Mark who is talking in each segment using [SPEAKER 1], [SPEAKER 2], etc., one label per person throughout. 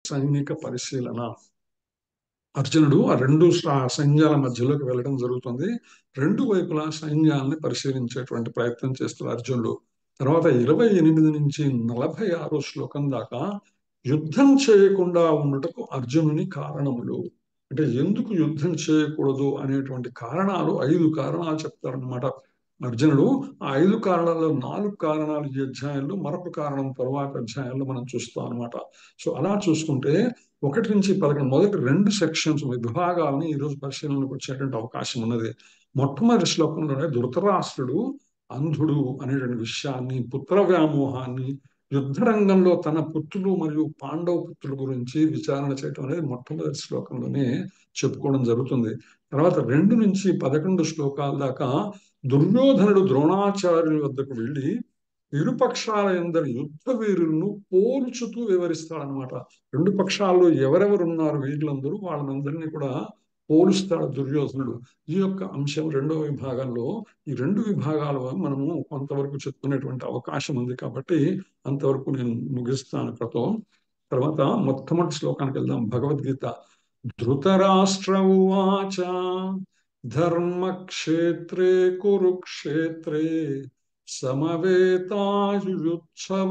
[SPEAKER 1] సైనిక పరిశీలన అర్జునుడు ఆ రెండు స- సైన్యాల మధ్యలోకి వెళ్ళడం జరుగుతుంది రెండు వైపులా సైన్యాలని పరిశీలించేటువంటి ప్రయత్నం చేస్తారు అర్జునుడు తర్వాత ఇరవై ఎనిమిది నుంచి నలభై ఆరో శ్లోకం దాకా యుద్ధం చేయకుండా ఉండుటకు అర్జునుని కారణములు అంటే ఎందుకు యుద్ధం చేయకూడదు అనేటువంటి కారణాలు ఐదు కారణాలు చెప్తారనమాట అర్జునుడు ఆ ఐదు కారణాల్లో నాలుగు కారణాలు ఈ అధ్యాయంలో మరొక కారణం తరువాత అధ్యాయంలో మనం చూస్తాం అనమాట సో అలా చూసుకుంటే ఒకటి నుంచి పదకొండు మొదటి రెండు సెక్షన్స్ విభాగాలని ఈ రోజు పరిశీలనకు వచ్చేటువంటి అవకాశం ఉన్నది మొట్టమొదటి శ్లోకంలోనే ధృతరాష్ట్రుడు అంధుడు అనేటువంటి విషయాన్ని పుత్ర వ్యామోహాన్ని యుద్ధ రంగంలో తన పుత్రులు మరియు పాండవ పుత్రుల గురించి విచారణ చేయటం అనేది మొట్టమొదటి శ్లోకంలోనే చెప్పుకోవడం జరుగుతుంది తర్వాత రెండు నుంచి పదకొండు శ్లోకాల దాకా దుర్యోధనుడు ద్రోణాచార్యుల వద్దకు వెళ్ళి ఇరు పక్షాల ఎందరు యుద్ధ వీరులను పోల్చుతూ వివరిస్తాడనమాట రెండు పక్షాల్లో ఎవరెవరు ఉన్నారు వీరులందరూ వాళ్ళందరినీ కూడా పోలుస్తాడు దుర్యోధనుడు ఈ యొక్క అంశం రెండవ విభాగంలో ఈ రెండు విభాగాలు మనము కొంతవరకు చెప్పుకునేటువంటి అవకాశం ఉంది కాబట్టి అంతవరకు నేను ముగిస్తాను ఇక్కడతో తర్వాత మొట్టమొదటి శ్లోకానికి వెళ్దాం భగవద్గీత ధృతరాష్ట్ర ఉవాచ ధర్మక్షేత్రే కురుక్షేత్రే సమవేతాయుత్సవ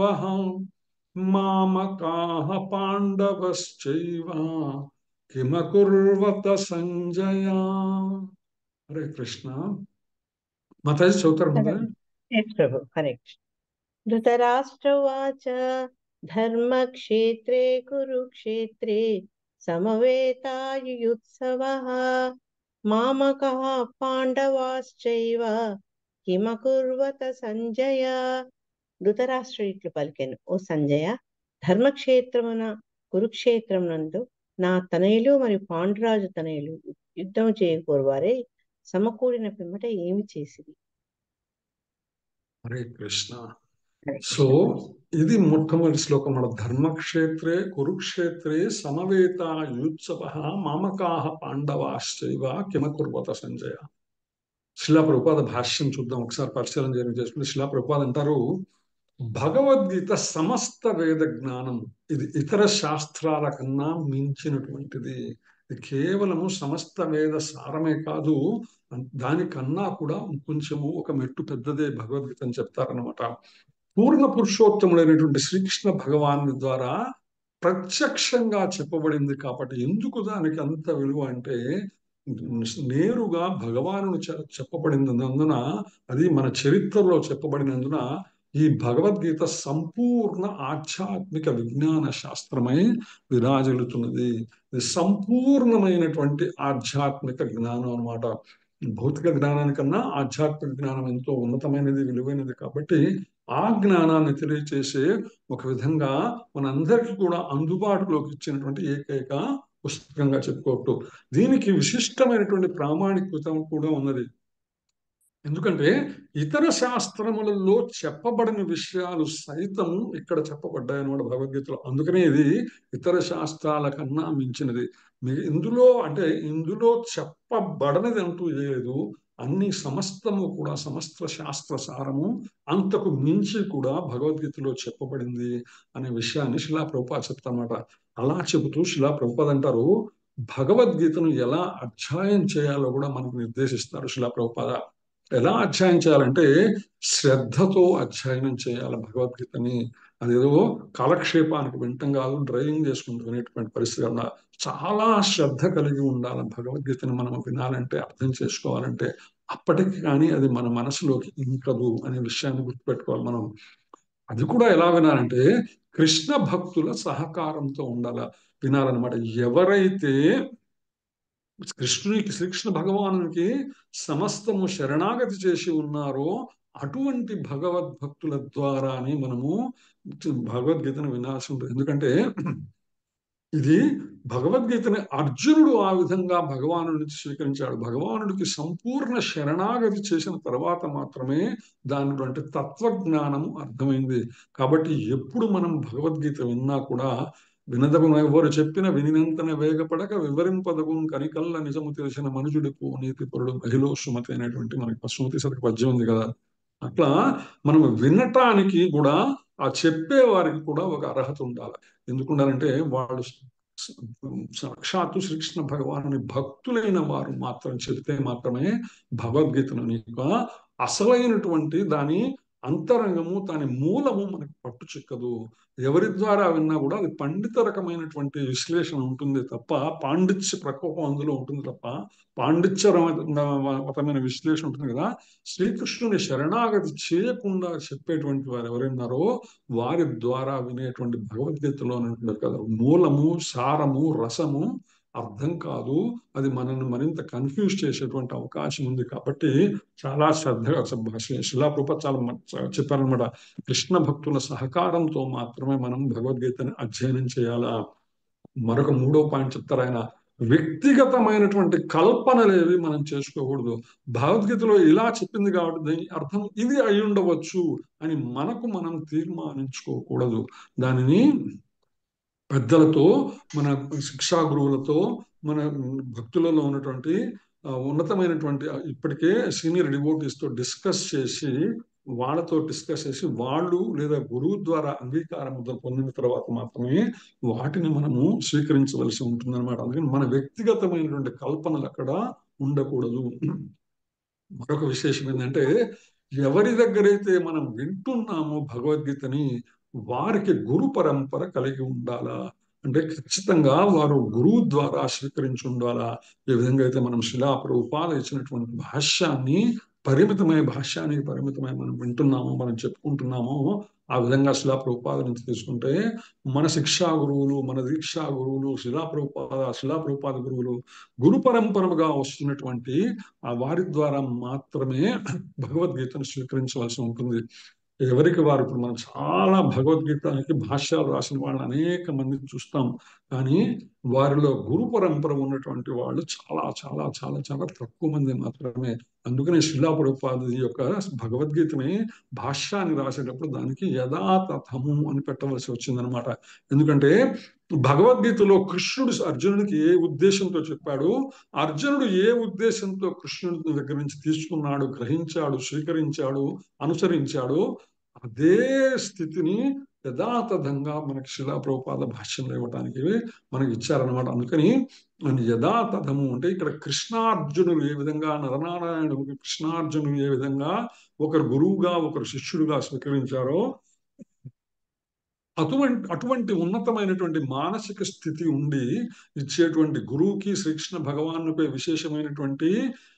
[SPEAKER 1] మామకాహ పాండవశ్చైవ కిమకుర్వత సంజయ హరే కృష్ణ మాతాజీ చదువుతారు కదా
[SPEAKER 2] Yes, Prabhu, correct. धृतराष्ट्रवाच धर्मक्षेत्रे कुरुक्षेत्रे समवेतायुयुत्सवः मामकः పాండవాశ్చైవ కిమకుర్వత సంజయ ధృతరాష్ట్రుడు ఇట్లు పలికెను ఓ సంజయ ధర్మక్షేత్రమున కురుక్షేత్రమునందు నా తనయులు మరియు పాండురాజు తనయులు యుద్ధం చేయకూరువారే సమకూడిన పిమ్మట ఏమి చేసింది
[SPEAKER 1] హరే కృష్ణ సో ఇది మొట్టమొదటి శ్లోకం మన ధర్మక్షేత్రే కురుక్షేత్రే సమవేత యుత్సవ మామకాహ పాండవాశ్చైవ కిమకుర్వత సంజయ శిలా ప్రభుపాద భాష్యం చూద్దాం ఒకసారి పరిశీలన చేయడం చేసుకుంటే శిలా ప్రభుపాద అంటారు భగవద్గీత సమస్త వేద జ్ఞానం ఇది ఇతర శాస్త్రాల కన్నా మించినటువంటిది ఇది కేవలము సమస్త వేద సారమే కాదు దానికన్నా కూడా కొంచెము ఒక మెట్టు పెద్దదే భగవద్గీత అని చెప్తారనమాట పూర్ణ పురుషోత్తముడైనటువంటి శ్రీకృష్ణ భగవాను ద్వారా ప్రత్యక్షంగా చెప్పబడింది కాబట్టి ఎందుకు దానికి అంత విలువ అంటే నేరుగా భగవాను చెప్పబడినందున అది మన చరిత్రలో చెప్పబడినందున ఈ భగవద్గీత సంపూర్ణ ఆధ్యాత్మిక విజ్ఞాన శాస్త్రమై విరాజిల్లుతున్నది ఇది సంపూర్ణమైనటువంటి ఆధ్యాత్మిక జ్ఞానం అన్నమాట భౌతిక జ్ఞానానికన్నా ఆధ్యాత్మిక జ్ఞానం ఎంతో ఉన్నతమైనది విలువైనది కాబట్టి ఆ జ్ఞానాన్ని తెలియచేసే ఒక విధంగా మనందరికీ కూడా అందుబాటులోకి ఇచ్చినటువంటి ఏకైక పుస్తకంగా చెప్పుకోవచ్చు దీనికి విశిష్టమైనటువంటి ప్రామాణికత కూడా ఉన్నది ఎందుకంటే ఇతర శాస్త్రములలో చెప్పబడిన విషయాలు సైతం ఇక్కడ చెప్పబడ్డాయి అన్నమాట భగవద్గీతలో అందుకనే ఇది ఇతర శాస్త్రాల కన్నా మించినది ఇందులో అంటే ఇందులో చెప్పబడనిది అంటూ లేదు అన్ని సమస్తము కూడా సమస్త శాస్త్ర సారము అంతకు మించి కూడా భగవద్గీతలో చెప్పబడింది అనే విషయాన్ని శిలా ప్రభుపాద చెప్తానమాట అలా చెబుతూ శిలా ప్రభుపాద అంటారు భగవద్గీతను ఎలా అధ్యాయం చేయాలో కూడా మనకు నిర్దేశిస్తారు శిలా ప్రభుపాద ఎలా అధ్యయనం చేయాలంటే శ్రద్ధతో అధ్యయనం చేయాలి భగవద్గీతని అదేదో కాలక్షేపానికి వింటం కాదు డ్రైవింగ్ చేసుకుంటూ వినేటువంటి పరిస్థితి ఉన్న చాలా శ్రద్ధ కలిగి ఉండాలి భగవద్గీతని మనం వినాలంటే అర్థం చేసుకోవాలంటే అప్పటికి కానీ అది మన మనసులోకి ఇంకదు అనే విషయాన్ని గుర్తుపెట్టుకోవాలి మనం అది కూడా ఎలా వినాలంటే కృష్ణ భక్తుల సహకారంతో ఉండాల వినాలన్నమాట ఎవరైతే కృష్ణునికి శ్రీకృష్ణ భగవానునికి సమస్తము శరణాగతి చేసి ఉన్నారో అటువంటి భగవద్భక్తుల ద్వారానే మనము భగవద్గీతను వినాల్సి ఉంటుంది ఎందుకంటే ఇది భగవద్గీతని అర్జునుడు ఆ విధంగా భగవాను నుంచి స్వీకరించాడు భగవానుడికి సంపూర్ణ శరణాగతి చేసిన తర్వాత మాత్రమే దాని అంటే తత్వజ్ఞానము అర్థమైంది కాబట్టి ఎప్పుడు మనం భగవద్గీత విన్నా కూడా వినదగు ఎవరు చెప్పిన వినినంతన వేగపడక వివరింపదగు కనికల్ల నిజము తెలిసిన మనుజుడిపు నీతిపరుడు మహిళ సుమతి అనేటువంటి మనకి పశుమతి సరికి పద్యం ఉంది కదా అట్లా మనం వినటానికి కూడా ఆ చెప్పే వారికి కూడా ఒక అర్హత ఉండాలి ఎందుకుండాలంటే వాళ్ళు సాక్షాత్తు శ్రీకృష్ణ భగవాను భక్తులైన వారు మాత్రం చెప్తే మాత్రమే భగవద్గీతను యొక్క అసలైనటువంటి దాని అంతరంగము దాని మూలము మనకు పట్టు చిక్కదు ఎవరి ద్వారా విన్నా కూడా అది పండిత రకమైనటువంటి విశ్లేషణ ఉంటుంది తప్ప పాండిత్య ప్రకోపం అందులో ఉంటుంది తప్ప పాండిత్యరమైన విశ్లేషణ ఉంటుంది కదా శ్రీకృష్ణుని శరణాగతి చేయకుండా చెప్పేటువంటి వారు ఎవరున్నారో వారి ద్వారా వినేటువంటి భగవద్గీతలో కదా మూలము సారము రసము అర్థం కాదు అది మనల్ని మరింత కన్ఫ్యూజ్ చేసేటువంటి అవకాశం ఉంది కాబట్టి చాలా శ్రద్ధగా శిలాప్రూప చాలా చెప్పారనమాట కృష్ణ భక్తుల సహకారంతో మాత్రమే మనం భగవద్గీతని అధ్యయనం చేయాలా మరొక మూడో పాయింట్ చెప్తారు ఆయన వ్యక్తిగతమైనటువంటి కల్పనలేవి మనం చేసుకోకూడదు భగవద్గీతలో ఇలా చెప్పింది కాబట్టి దాని అర్థం ఇది అయి ఉండవచ్చు అని మనకు మనం తీర్మానించుకోకూడదు దానిని పెద్దలతో మన శిక్షా గురువులతో మన భక్తులలో ఉన్నటువంటి ఉన్నతమైనటువంటి ఇప్పటికే సీనియర్ డివోటీస్ తో డిస్కస్ చేసి వాళ్ళతో డిస్కస్ చేసి వాళ్ళు లేదా గురువు ద్వారా అంగీకారం పొందిన తర్వాత మాత్రమే వాటిని మనము స్వీకరించవలసి ఉంటుంది అనమాట అందుకని మన వ్యక్తిగతమైనటువంటి కల్పనలు అక్కడ ఉండకూడదు మరొక విశేషం ఏంటంటే ఎవరి దగ్గరైతే మనం వింటున్నామో భగవద్గీతని వారికి గురు పరంపర కలిగి ఉండాలా అంటే ఖచ్చితంగా వారు గురువు ద్వారా స్వీకరించి ఉండాలా ఏ విధంగా అయితే మనం శిలాప్రూపాలు ఇచ్చినటువంటి భాష్యాన్ని పరిమితమైన భాష్యానికి పరిమితమై మనం వింటున్నామో మనం చెప్పుకుంటున్నామో ఆ విధంగా శిలాప్రూపాద నుంచి తీసుకుంటే మన శిక్షా గురువులు మన దీక్షా గురువులు శిలాప్రూపాద శిలాప్రూపాద గురువులు గురు పరంపరగా వస్తున్నటువంటి ఆ వారి ద్వారా మాత్రమే భగవద్గీతను స్వీకరించవలసి ఉంటుంది ఎవరికి వారు ఇప్పుడు మనం చాలా భగవద్గీతానికి భాష్యాలు రాసిన వాళ్ళని అనేక మంది చూస్తాం కానీ వారిలో గురు పరంపర ఉన్నటువంటి వాళ్ళు చాలా చాలా చాలా చాలా తక్కువ మంది మాత్రమే అందుకనే శిలాపురపాది యొక్క భగవద్గీతని భాష్యాన్ని రాసేటప్పుడు దానికి యథాతథము అని పెట్టవలసి వచ్చిందనమాట ఎందుకంటే భగవద్గీతలో కృష్ణుడు అర్జునుడికి ఏ ఉద్దేశంతో చెప్పాడు అర్జునుడు ఏ ఉద్దేశంతో కృష్ణుడి దగ్గర నుంచి తీసుకున్నాడు గ్రహించాడు స్వీకరించాడు అనుసరించాడు అదే స్థితిని యథాతథంగా మనకి శిలాప్రభుపాద భాష్యంలో ఇవ్వడానికి మనకి ఇచ్చారనమాట అందుకని యథాతథము అంటే ఇక్కడ కృష్ణార్జునులు ఏ విధంగా నరనారాయణుడు కృష్ణార్జునులు ఏ విధంగా ఒకరు గురువుగా ఒకరు శిష్యుడుగా స్వీకరించారో అటువంటి అటువంటి ఉన్నతమైనటువంటి మానసిక స్థితి ఉండి ఇచ్చేటువంటి గురువుకి శ్రీకృష్ణ భగవానుపై విశేషమైనటువంటి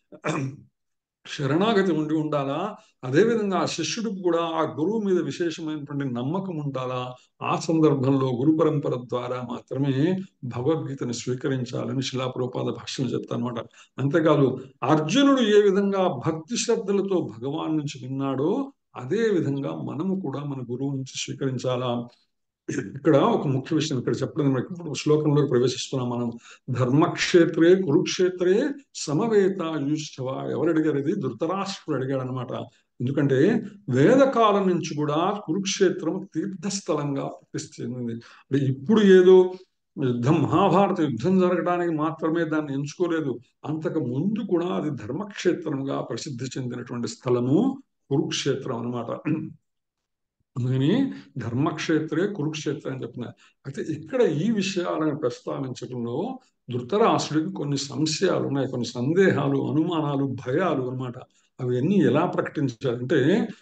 [SPEAKER 1] శరణాగతి ఉండి ఉండాలా అదేవిధంగా ఆ శిష్యుడికి కూడా ఆ గురువు మీద విశేషమైనటువంటి నమ్మకం ఉండాలా ఆ సందర్భంలో గురు పరంపర ద్వారా మాత్రమే భగవద్గీతని స్వీకరించాలని శిలాప్రూపాద భాషలు చెప్తానమాట అంతేకాదు అర్జునుడు ఏ విధంగా భక్తి శ్రద్ధలతో భగవాన్ నుంచి విన్నాడో అదే విధంగా మనము కూడా మన గురువు నుంచి స్వీకరించాలా ఇక్కడ ఒక ముఖ్య విషయం ఇక్కడ చెప్పడం శ్లోకంలో ప్రవేశిస్తున్నాం మనం ధర్మక్షేత్రే కురుక్షేత్రే సమవేత యూష్ఠవ ఎవరు అడిగారు ఇది ధృతరాష్ట్రుడు అడిగాడు అనమాట ఎందుకంటే వేదకాలం నుంచి కూడా కురుక్షేత్రం తీర్థస్థలంగా ప్రతిష్ఠింది అంటే ఇప్పుడు ఏదో యుద్ధం మహాభారత యుద్ధం జరగడానికి మాత్రమే దాన్ని ఎంచుకోలేదు అంతకు ముందు కూడా అది ధర్మక్షేత్రంగా ప్రసిద్ధి చెందినటువంటి స్థలము కురుక్షేత్రం అనమాట అందుకని ధర్మక్షేత్రే కురుక్షేత్రం అని చెప్తున్నారు అయితే ఇక్కడ ఈ విషయాలను ప్రస్తావించడంలో ధృతరాష్ట్రుడికి కొన్ని సంశయాలు ఉన్నాయి కొన్ని సందేహాలు అనుమానాలు భయాలు అనమాట అవన్నీ ఎలా ప్రకటించారంటే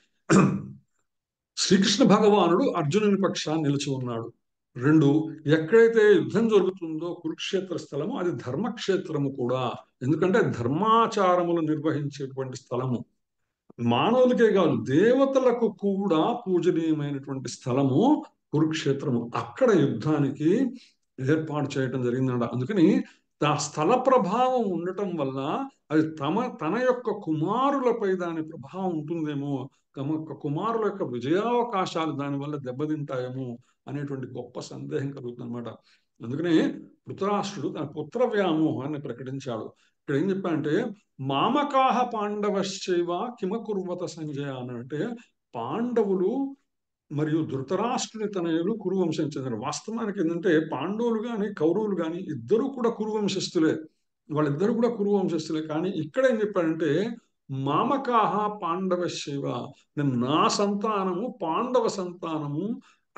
[SPEAKER 1] శ్రీకృష్ణ భగవానుడు అర్జునుని పక్షాన్ని నిలిచి ఉన్నాడు రెండు ఎక్కడైతే యుద్ధం జరుగుతుందో కురుక్షేత్ర స్థలము అది ధర్మక్షేత్రము కూడా ఎందుకంటే ధర్మాచారములు నిర్వహించేటువంటి స్థలము మానవులకే కాదు దేవతలకు కూడా పూజనీయమైనటువంటి స్థలము కురుక్షేత్రము అక్కడ యుద్ధానికి ఏర్పాటు చేయటం జరిగిందంట అందుకని ఆ స్థల ప్రభావం ఉండటం వల్ల అది తమ తన యొక్క కుమారులపై దాని ప్రభావం ఉంటుందేమో తమ యొక్క కుమారుల యొక్క విజయావకాశాలు దానివల్ల దెబ్బతింటాయేమో అనేటువంటి గొప్ప సందేహం కలుగుతుంది అనమాట అందుకనే ధృతరాష్ట్రుడు తన పుత్ర వ్యామోహాన్ని ప్రకటించాడు ఇక్కడ ఏం చెప్పాడంటే మామకాహ పాండవశ్చైవ కిమకుర్వత సంజయ అని అంటే పాండవులు మరియు ధృతరాష్ట్రుని తనయులు కురువంశం చెందిన వాస్తవానికి ఏంటంటే పాండవులు కానీ కౌరవులు కానీ ఇద్దరు కూడా కురువంశస్థులే వాళ్ళిద్దరు కూడా కురువంశస్థులే కానీ ఇక్కడ ఏం చెప్పాడంటే మామకాహ పాండవ శివ నా సంతానము పాండవ సంతానము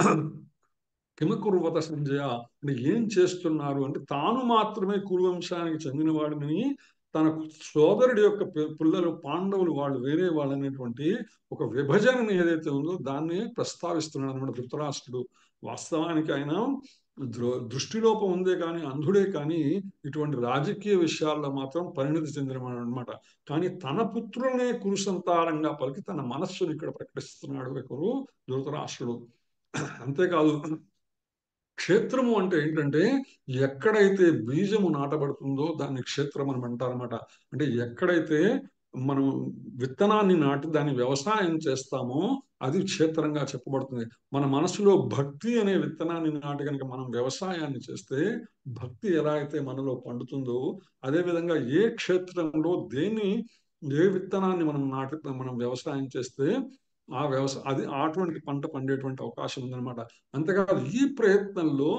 [SPEAKER 1] కిమకుర్వత సంజయ అంటే ఏం చేస్తున్నారు అంటే తాను మాత్రమే కురువంశానికి చెందినవాడిని తన సోదరుడి యొక్క పిల్లలు పాండవులు వాళ్ళు వేరే వాళ్ళు అనేటువంటి ఒక విభజన ఏదైతే ఉందో దాన్ని ప్రస్తావిస్తున్నాడు అనమాట ధృతరాష్ట్రుడు వాస్తవానికి ఆయన దృష్టిలోపం ఉందే కానీ అంధుడే కానీ ఇటువంటి రాజకీయ విషయాల్లో మాత్రం పరిణతి చెందినవాడు అనమాట కానీ తన పుత్రులనే కురు సంతానంగా పలికి తన మనస్సును ఇక్కడ ప్రకటిస్తున్నాడు ఒకరు ధృతరాష్ట్రుడు అంతేకాదు క్షేత్రము అంటే ఏంటంటే ఎక్కడైతే బీజము నాటబడుతుందో దాన్ని క్షేత్రం అని అంటారనమాట అంటే ఎక్కడైతే మనం విత్తనాన్ని నాటి దాన్ని వ్యవసాయం చేస్తామో అది క్షేత్రంగా చెప్పబడుతుంది మన మనసులో భక్తి అనే విత్తనాన్ని నాటి కనుక మనం వ్యవసాయాన్ని చేస్తే భక్తి ఎలా అయితే మనలో పండుతుందో అదే విధంగా ఏ క్షేత్రంలో దేన్ని ఏ విత్తనాన్ని మనం నాటి మనం వ్యవసాయం చేస్తే ఆ వ్యవసాయ అది అటువంటి పంట పండేటువంటి అవకాశం ఉందన్నమాట అంతేకాదు ఈ ప్రయత్నంలో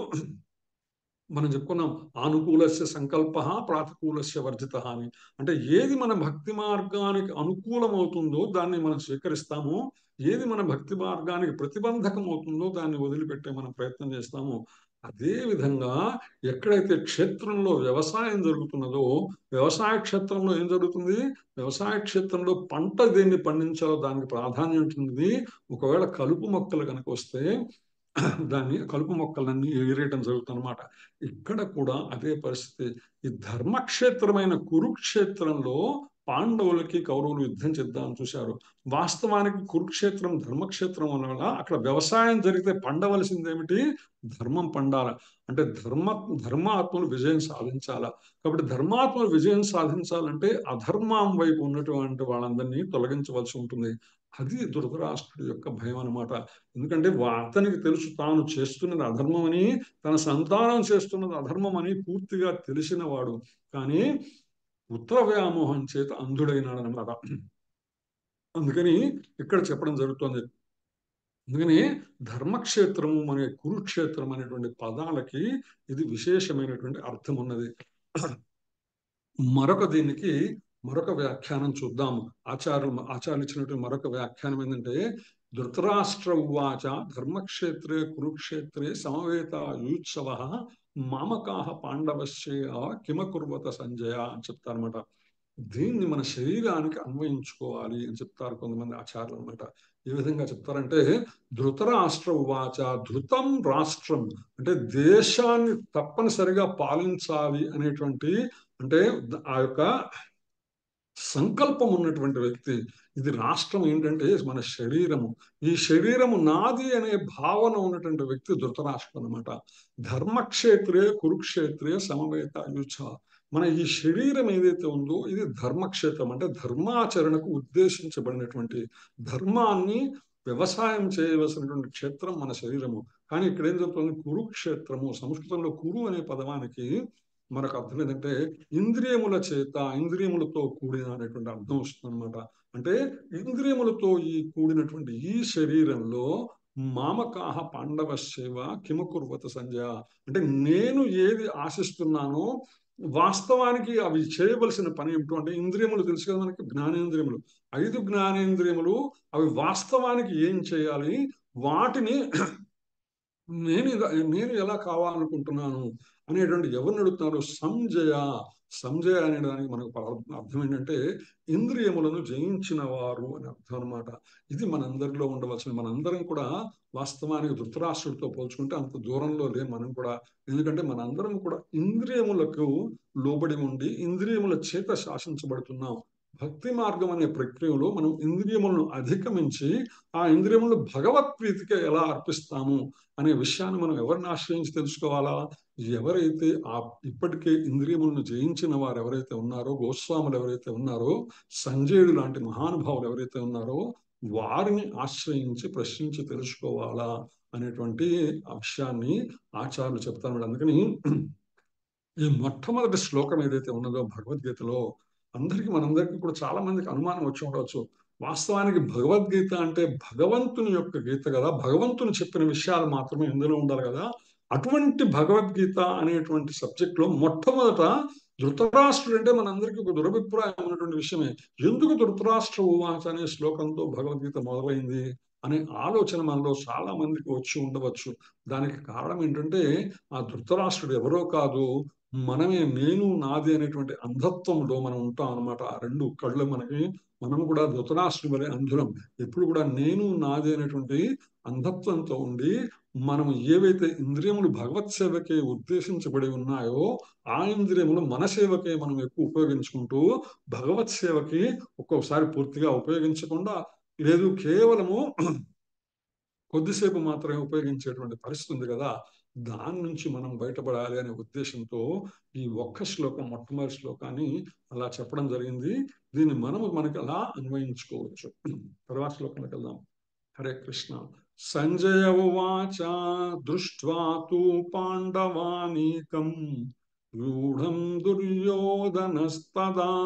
[SPEAKER 1] మనం చెప్పుకున్నాం ఆనుకూలస్య సంకల్ప ప్రాతికూలస్య వర్జిత అని అంటే ఏది మన భక్తి మార్గానికి అనుకూలం అవుతుందో దాన్ని మనం స్వీకరిస్తామో ఏది మన భక్తి మార్గానికి ప్రతిబంధకం అవుతుందో దాన్ని వదిలిపెట్టే మనం ప్రయత్నం చేస్తాము అదే విధంగా ఎక్కడైతే క్షేత్రంలో వ్యవసాయం జరుగుతున్నదో వ్యవసాయ క్షేత్రంలో ఏం జరుగుతుంది వ్యవసాయ క్షేత్రంలో పంట దేన్ని పండించాలో దానికి ప్రాధాన్యం ఉంటుంది ఒకవేళ కలుపు మొక్కలు కనుక వస్తే దాన్ని కలుపు మొక్కలన్నీ ఎగిరేయటం జరుగుతుంది అనమాట ఇక్కడ కూడా అదే పరిస్థితి ఈ ధర్మక్షేత్రమైన కురుక్షేత్రంలో పాండవులకి కౌరవులు యుద్ధం చేద్దామని చూశారు వాస్తవానికి కురుక్షేత్రం ధర్మక్షేత్రం వల్ల అక్కడ వ్యవసాయం జరిగితే పండవలసింది ఏమిటి ధర్మం పండాల అంటే ధర్మ ధర్మాత్మలు విజయం సాధించాల కాబట్టి ధర్మాత్మలు విజయం సాధించాలంటే అధర్మం వైపు ఉన్నటువంటి వాళ్ళందరినీ తొలగించవలసి ఉంటుంది అది ధృతరాష్ట్రుడి యొక్క భయం అనమాట ఎందుకంటే అతనికి తెలుసు తాను చేస్తున్నది అధర్మం అని తన సంతానం చేస్తున్నది అధర్మం అని పూర్తిగా తెలిసిన వాడు కానీ ఉత్తర వ్యామోహం చేత అంధుడైనాడు అనమాట అందుకని ఇక్కడ చెప్పడం జరుగుతుంది అందుకని ధర్మక్షేత్రము అనే కురుక్షేత్రం అనేటువంటి పదాలకి ఇది విశేషమైనటువంటి అర్థం ఉన్నది మరొక దీనికి మరొక వ్యాఖ్యానం చూద్దాము ఆచార్యులు ఆచార్యులు ఇచ్చినటువంటి మరొక వ్యాఖ్యానం ఏంటంటే ధృతరాష్ట్ర ఉవాచ ధర్మక్షేత్రే కురుక్షేత్రే సమవేత యూత్సవ మామకాహ పాండవశ్య కిమకుర్వత సంజయ అని చెప్తారనమాట దీన్ని మన శరీరానికి అన్వయించుకోవాలి అని చెప్తారు కొంతమంది ఆచార్యులు అనమాట ఏ విధంగా చెప్తారంటే ధృతరాష్ట్ర ఉవాచ ధృతం రాష్ట్రం అంటే దేశాన్ని తప్పనిసరిగా పాలించాలి అనేటువంటి అంటే ఆ యొక్క సంకల్పం ఉన్నటువంటి వ్యక్తి ఇది రాష్ట్రం ఏంటంటే మన శరీరము ఈ శరీరము నాది అనే భావన ఉన్నటువంటి వ్యక్తి ధృతరాష్ట్రం అనమాట ధర్మక్షేత్రే కురుక్షేత్రే సమవేత యుచ మన ఈ శరీరం ఏదైతే ఉందో ఇది ధర్మక్షేత్రం అంటే ధర్మాచరణకు ఉద్దేశించబడినటువంటి ధర్మాన్ని వ్యవసాయం చేయవలసినటువంటి క్షేత్రం మన శరీరము కానీ ఇక్కడ ఏం చెప్తుంది కురుక్షేత్రము సంస్కృతంలో కురు అనే పదవానికి మనకు అర్థం ఏంటంటే ఇంద్రియముల చేత ఇంద్రియములతో కూడిన అనేటువంటి అర్థం వస్తుంది అనమాట అంటే ఇంద్రియములతో ఈ కూడినటువంటి ఈ శరీరంలో మామకాహ పాండవ సేవ కిమకుర్వత సంజయ అంటే నేను ఏది ఆశిస్తున్నానో వాస్తవానికి అవి చేయవలసిన పని ఏమిటో అంటే ఇంద్రియములు తెలుసు కదా మనకి జ్ఞానేంద్రియములు ఐదు జ్ఞానేంద్రియములు అవి వాస్తవానికి ఏం చేయాలి వాటిని నేను నేను ఎలా కావాలనుకుంటున్నాను అనేటువంటి ఎవరిని అడుగుతున్నారు సంజయ సంజయ అనే దానికి మనకు అర్థం ఏంటంటే ఇంద్రియములను జయించిన వారు అని అర్థం అనమాట ఇది మనందరిలో ఉండవలసిన మనందరం కూడా వాస్తవానికి ధృతరాష్ట్రుడితో పోల్చుకుంటే అంత దూరంలో లే మనం కూడా ఎందుకంటే మనందరం కూడా ఇంద్రియములకు లోబడి ఉండి ఇంద్రియముల చేత శాసించబడుతున్నాం భక్తి మార్గం అనే ప్రక్రియలో మనం ఇంద్రియములను అధిగమించి ఆ ఇంద్రియములను భగవత్ ప్రీతికి ఎలా అర్పిస్తాము అనే విషయాన్ని మనం ఎవరిని ఆశ్రయించి తెలుసుకోవాలా ఎవరైతే ఆ ఇప్పటికే ఇంద్రియములను జయించిన వారు ఎవరైతే ఉన్నారో గోస్వాములు ఎవరైతే ఉన్నారో సంజయుడు లాంటి మహానుభావులు ఎవరైతే ఉన్నారో వారిని ఆశ్రయించి ప్రశ్నించి తెలుసుకోవాలా అనేటువంటి ఆ విషయాన్ని ఆచార్యులు చెప్తాను అందుకని ఈ మొట్టమొదటి శ్లోకం ఏదైతే ఉన్నదో భగవద్గీతలో అందరికీ మనందరికీ కూడా చాలా మందికి అనుమానం వచ్చి ఉండవచ్చు వాస్తవానికి భగవద్గీత అంటే భగవంతుని యొక్క గీత కదా భగవంతుని చెప్పిన విషయాలు మాత్రమే ఇందులో ఉండాలి కదా అటువంటి భగవద్గీత అనేటువంటి సబ్జెక్ట్ లో మొట్టమొదట ధృతరాష్ట్రుడు అంటే మనందరికీ ఒక దురభిప్రాయం ఉన్నటువంటి విషయమే ఎందుకు ధృతరాష్ట్ర ఉవాచ అనే శ్లోకంతో భగవద్గీత మొదలైంది అనే ఆలోచన మనలో చాలా మందికి వచ్చి ఉండవచ్చు దానికి కారణం ఏంటంటే ఆ ధృతరాష్ట్రుడు ఎవరో కాదు మనమే నేను నాది అనేటువంటి అంధత్వంలో మనం ఉంటాం అనమాట ఆ రెండు కళ్ళు మనకి మనం కూడా ధృతరాష్ట్రుడు వలె అంధులం ఎప్పుడు కూడా నేను నాది అనేటువంటి అంధత్వంతో ఉండి మనం ఏవైతే ఇంద్రియములు భగవత్ సేవకే ఉద్దేశించబడి ఉన్నాయో ఆ ఇంద్రియములు మన సేవకే మనం ఎక్కువ ఉపయోగించుకుంటూ భగవత్ సేవకి ఒక్కొక్కసారి పూర్తిగా ఉపయోగించకుండా లేదు కేవలము కొద్దిసేపు మాత్రమే ఉపయోగించేటువంటి పరిస్థితి ఉంది కదా దాని నుంచి మనం బయటపడాలి అనే ఉద్దేశంతో ఈ ఒక్క శ్లోకం మొట్టమొదటి శ్లోకాన్ని అలా చెప్పడం జరిగింది దీన్ని మనము మనకి అలా అన్వయించుకోవచ్చు తర్వాత శ్లోకంలోకి వెళ్దాం హరే కృష్ణ సంజయ ఉవాచ దృష్ట్వా తు పాండవానీకం రూఢం దుర్యోధనస్తదా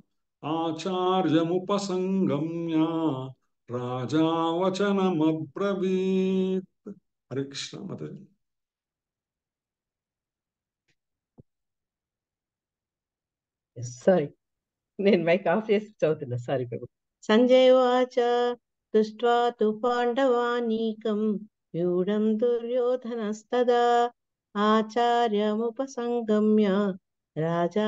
[SPEAKER 1] ఆచార్యముపసంగమ్య రాజా వచనమబ్రవీత్ హరే కృష్ణ మతే
[SPEAKER 2] సారీ నేను మైక్ ఆఫ్ చేసి చదువుతున్నా సారీ ప్రభు సంజయ్ వాచ దృష్ట్వా తు పాండవానీకం వ్యూఢం దుర్యోధనస్తదా ఆచార్యముపసంగమ్య రాజా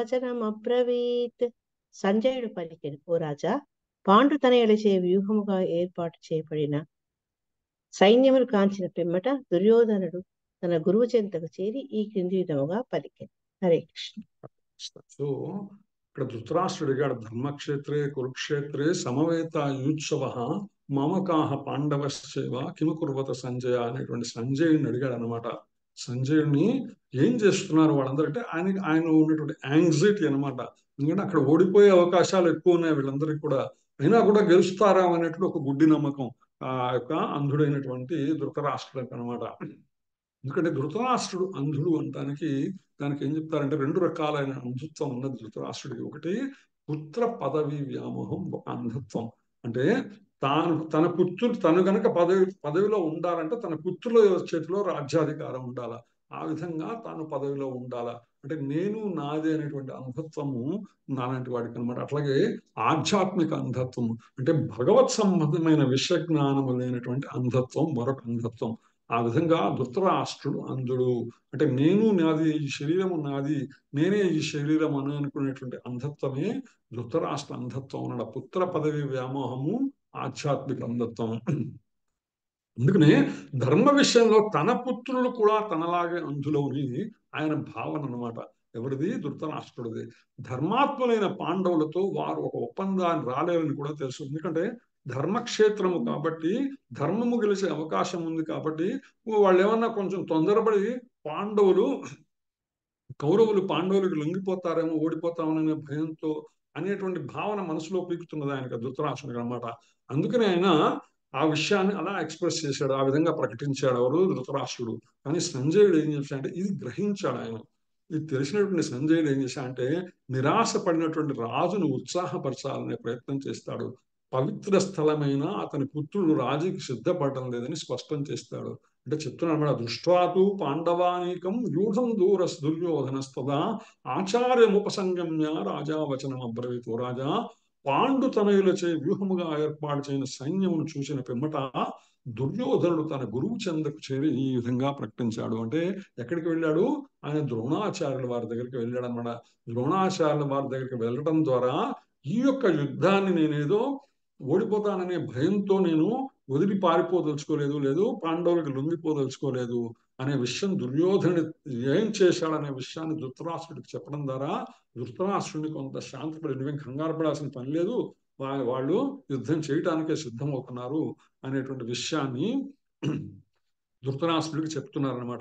[SPEAKER 2] వచనమబ్రవీత్ సంజయుడు పలికెను ఓ రాజా పాండు తనయులచే వ్యూహముగా ఏర్పాటు చేయబడిన సైన్యములు కాంచిన పిమ్మట దుర్యోధనుడు తన గురువు చెంతకు చేరి ఈ క్రింది విధముగా పలికెను హరే కృష్ణ
[SPEAKER 1] సో ఇక్కడ ధృతరాష్ట్రుడు అడిగాడు ధర్మక్షేత్రే కురుక్షేత్రే సమవేత యూత్సవ మమకాహ పాండవశ్చేవ కిమ కుర్వత సంజయ అనేటువంటి సంజయుడిని అడిగాడు అనమాట సంజయుడిని ఏం చేస్తున్నారు వాళ్ళందరంటే ఆయన ఆయన ఉన్నటువంటి యాంగ్జైటీ అనమాట ఎందుకంటే అక్కడ ఓడిపోయే అవకాశాలు ఎక్కువ ఉన్నాయి వీళ్ళందరికీ కూడా అయినా కూడా గెలుస్తారా అనేటువంటి ఒక గుడ్డి నమ్మకం ఆ యొక్క అంధుడైనటువంటి ధృతరాష్ట్రుడికి అనమాట ఎందుకంటే ధృతరాష్ట్రుడు అంధుడు అనడానికి దానికి ఏం చెప్తారంటే రెండు రకాలైన అంధత్వం ఉన్నది ధృతరాష్ట్రుడికి ఒకటి పుత్ర పదవి వ్యామోహం ఒక అంధత్వం అంటే తాను తన పుత్రుడు తను గనక పదవి పదవిలో ఉండాలంటే తన పుత్రుల చేతిలో రాజ్యాధికారం ఉండాలా ఆ విధంగా తాను పదవిలో ఉండాలా అంటే నేను నాది అనేటువంటి అంధత్వము నాలాంటి వాడికి అనమాట అట్లాగే ఆధ్యాత్మిక అంధత్వం అంటే భగవత్ సంబంధమైన విషయ జ్ఞానము లేనటువంటి అంధత్వం మరొక అంధత్వం ఆ విధంగా ధృతరాష్ట్రుడు అంధుడు అంటే నేను నాది ఈ శరీరము నాది నేనే ఈ శరీరం అని అనుకునేటువంటి అంధత్వమే ధృతరాష్ట్ర అంధత్వం అన్నాడు పుత్ర పదవి వ్యామోహము ఆధ్యాత్మిక అంధత్వం అందుకనే ధర్మ విషయంలో తన పుత్రులు కూడా తనలాగే అంధులవుని ఆయన భావన అనమాట ఎవరిది ధృతరాష్ట్రుడిది ధర్మాత్ములైన పాండవులతో వారు ఒక ఒప్పందాన్ని రాలేరని కూడా తెలుసు ఎందుకంటే ధర్మక్షేత్రము కాబట్టి ధర్మము గెలిచే అవకాశం ఉంది కాబట్టి వాళ్ళు ఏమన్నా కొంచెం తొందరపడి పాండవులు కౌరవులు పాండవులకు లొంగిపోతారేమో ఓడిపోతామనే భయంతో అనేటువంటి భావన మనసులో పీకుతున్నది ఆయనకు ధృతరాష్ట్రుడికి అనమాట అందుకని ఆయన ఆ విషయాన్ని అలా ఎక్స్ప్రెస్ చేశాడు ఆ విధంగా ప్రకటించాడు ఎవరు ధృతరాష్ట్రుడు కానీ సంజయుడు ఏం చేశాడంటే ఇది గ్రహించాడు ఆయన ఇది తెలిసినటువంటి సంజయుడు ఏం చేశాడంటే నిరాశ పడినటువంటి రాజును ఉత్సాహపరచాలనే ప్రయత్నం చేస్తాడు పవిత్ర స్థలమైన అతని పుత్రుడు రాజుకి సిద్ధపడడం లేదని స్పష్టం చేస్తాడు అంటే చెప్తున్నాడు మేడం దృష్టాతు పాండవానీకం వ్యూఢం దూర దుర్యోధనస్తదా ఆచార్యముపసంగమ్య రాజా వచనం అబ్రవీతు రాజా పాండు తనయులచే వ్యూహముగా ఏర్పాటు చేయని సైన్యమును చూసిన పిమ్మట దుర్యోధనుడు తన గురువు చెందకు చేరి ఈ విధంగా ప్రకటించాడు అంటే ఎక్కడికి వెళ్ళాడు ఆయన ద్రోణాచార్యుల వారి దగ్గరికి వెళ్ళాడు అనమాట ద్రోణాచార్యుల వారి దగ్గరికి వెళ్ళడం ద్వారా ఈ యొక్క యుద్ధాన్ని నేనేదో ఓడిపోతాననే భయంతో నేను వదిలి పారిపోదలుచుకోలేదు లేదు పాండవులకు లొంగిపోదలుచుకోలేదు అనే విషయం దుర్యోధనుడు ఏం చేశాడనే విషయాన్ని ధృతరాష్ట్రుడికి చెప్పడం ద్వారా ధృతరాష్ట్రుడిని కొంత శాంతపడి నువ్వేం కంగారు పడాల్సిన పని లేదు వాళ్ళు యుద్ధం చేయటానికే సిద్ధమవుతున్నారు అనేటువంటి విషయాన్ని ధృతరాష్ట్రుడికి చెప్తున్నారనమాట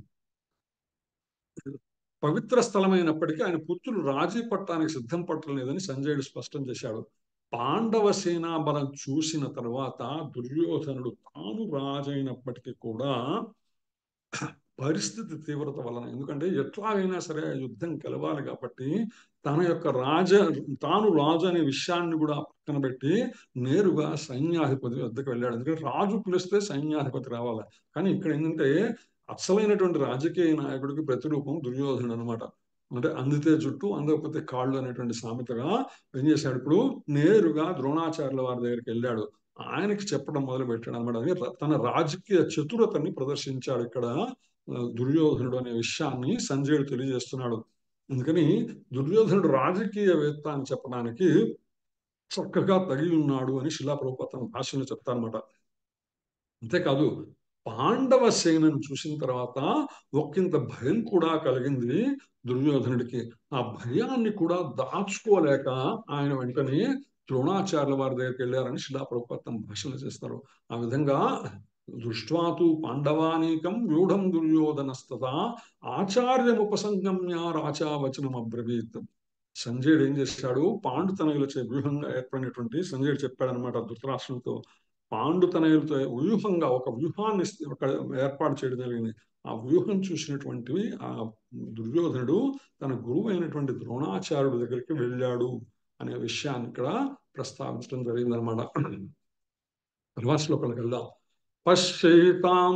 [SPEAKER 1] పవిత్ర స్థలమైనప్పటికీ ఆయన పుత్రులు రాజీ పట్టానికి సిద్ధం పట్టలేదని సంజయుడు స్పష్టం చేశాడు పాండవ సేనా బలం చూసిన తర్వాత దుర్యోధనుడు తాను రాజైనప్పటికీ కూడా పరిస్థితి తీవ్రత వలన ఎందుకంటే ఎట్లాగైనా సరే యుద్ధం గెలవాలి కాబట్టి తన యొక్క రాజ తాను రాజు అనే విషయాన్ని కూడా పక్కన పెట్టి నేరుగా సైన్యాధిపతి వద్దకు వెళ్ళాడు ఎందుకంటే రాజు పిలిస్తే సైన్యాధిపతి రావాలి కానీ ఇక్కడ ఏంటంటే అసలైనటువంటి రాజకీయ నాయకుడికి ప్రతిరూపం దుర్యోధనుడు అనమాట అంటే అందితే జుట్టు అందకపోతే కాళ్ళు అనేటువంటి సామెతగా ఏం చేశాడు ఇప్పుడు నేరుగా ద్రోణాచార్యుల వారి దగ్గరికి వెళ్ళాడు ఆయనకి చెప్పడం మొదలు పెట్టాడు అనమాట తన రాజకీయ చతురతని ప్రదర్శించాడు ఇక్కడ దుర్యోధనుడు అనే విషయాన్ని సంజయుడు తెలియజేస్తున్నాడు అందుకని దుర్యోధనుడు రాజకీయవేత్త అని చెప్పడానికి చక్కగా తగిలి ఉన్నాడు అని శిలాప్రభుప తన భాషలో చెప్తారనమాట అంతేకాదు పాండవ సేనను చూసిన తర్వాత ఒక్కింత భయం కూడా కలిగింది దుర్యోధనుడికి ఆ భయాన్ని కూడా దాచుకోలేక ఆయన వెంటనే ద్రోణాచార్యుల వారి దగ్గరికి వెళ్ళారని శిలాప్రభుపత్తం భాషలు చేస్తారు ఆ విధంగా దృష్ట్వాతు పాండవానీకం వ్యూఢం దుర్యోధనస్తత ఆచార్యముపసంగమ్య రాచావచనం అబ్రవీత్ సంజయుడు ఏం చేశాడు పాండుతనయులచే వ్యూహంగా ఏర్పడినటువంటి సంజయుడు చెప్పాడనమాట ధృతరాష్ట్రంతో పాండుతనయులతో వ్యూహంగా ఒక వ్యూహాన్ని ఒక ఏర్పాటు చేయడం జరిగింది ఆ వ్యూహం చూసినటువంటి ఆ దుర్యోధనుడు తన గురువు అయినటువంటి ద్రోణాచార్యుడి దగ్గరికి వెళ్ళాడు అనే విషయాన్ని ఇక్కడ ప్రస్తావించడం జరిగిందనమాట తర్వాత శ్లోకాలకు వెళ్దాం పశ్యైతాం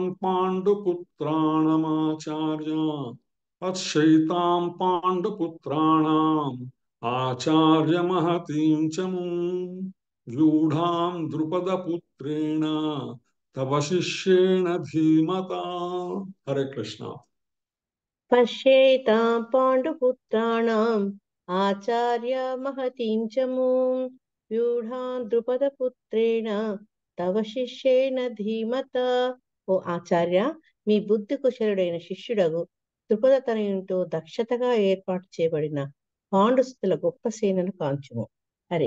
[SPEAKER 1] పాండుపుత్రాణమాచార్య పశ్యైతాం పాండుపుత్రాణం ఆచార్య మహతీం చము వ్యూఢాం ద్రుపదపుత్రేణ తవ శిష్యేణ ధీమత హరే కృష్ణ
[SPEAKER 2] పశ్యేతాం పాండుపుత్రాణం ఆచార్య మహతీం చమూం వ్యూఢాం ద్రుపదపుత్రేణ తవ శిష్యేణ ధీమత ఓ ఆచార్య మీ బుద్ధి కుశలుడైన శిష్యుడగు ద్రుపద తనయునితో దక్షతగా ఏర్పాటు చేయబడిన పాండుస్థుల గొప్ప సేనను కాంచుము హరే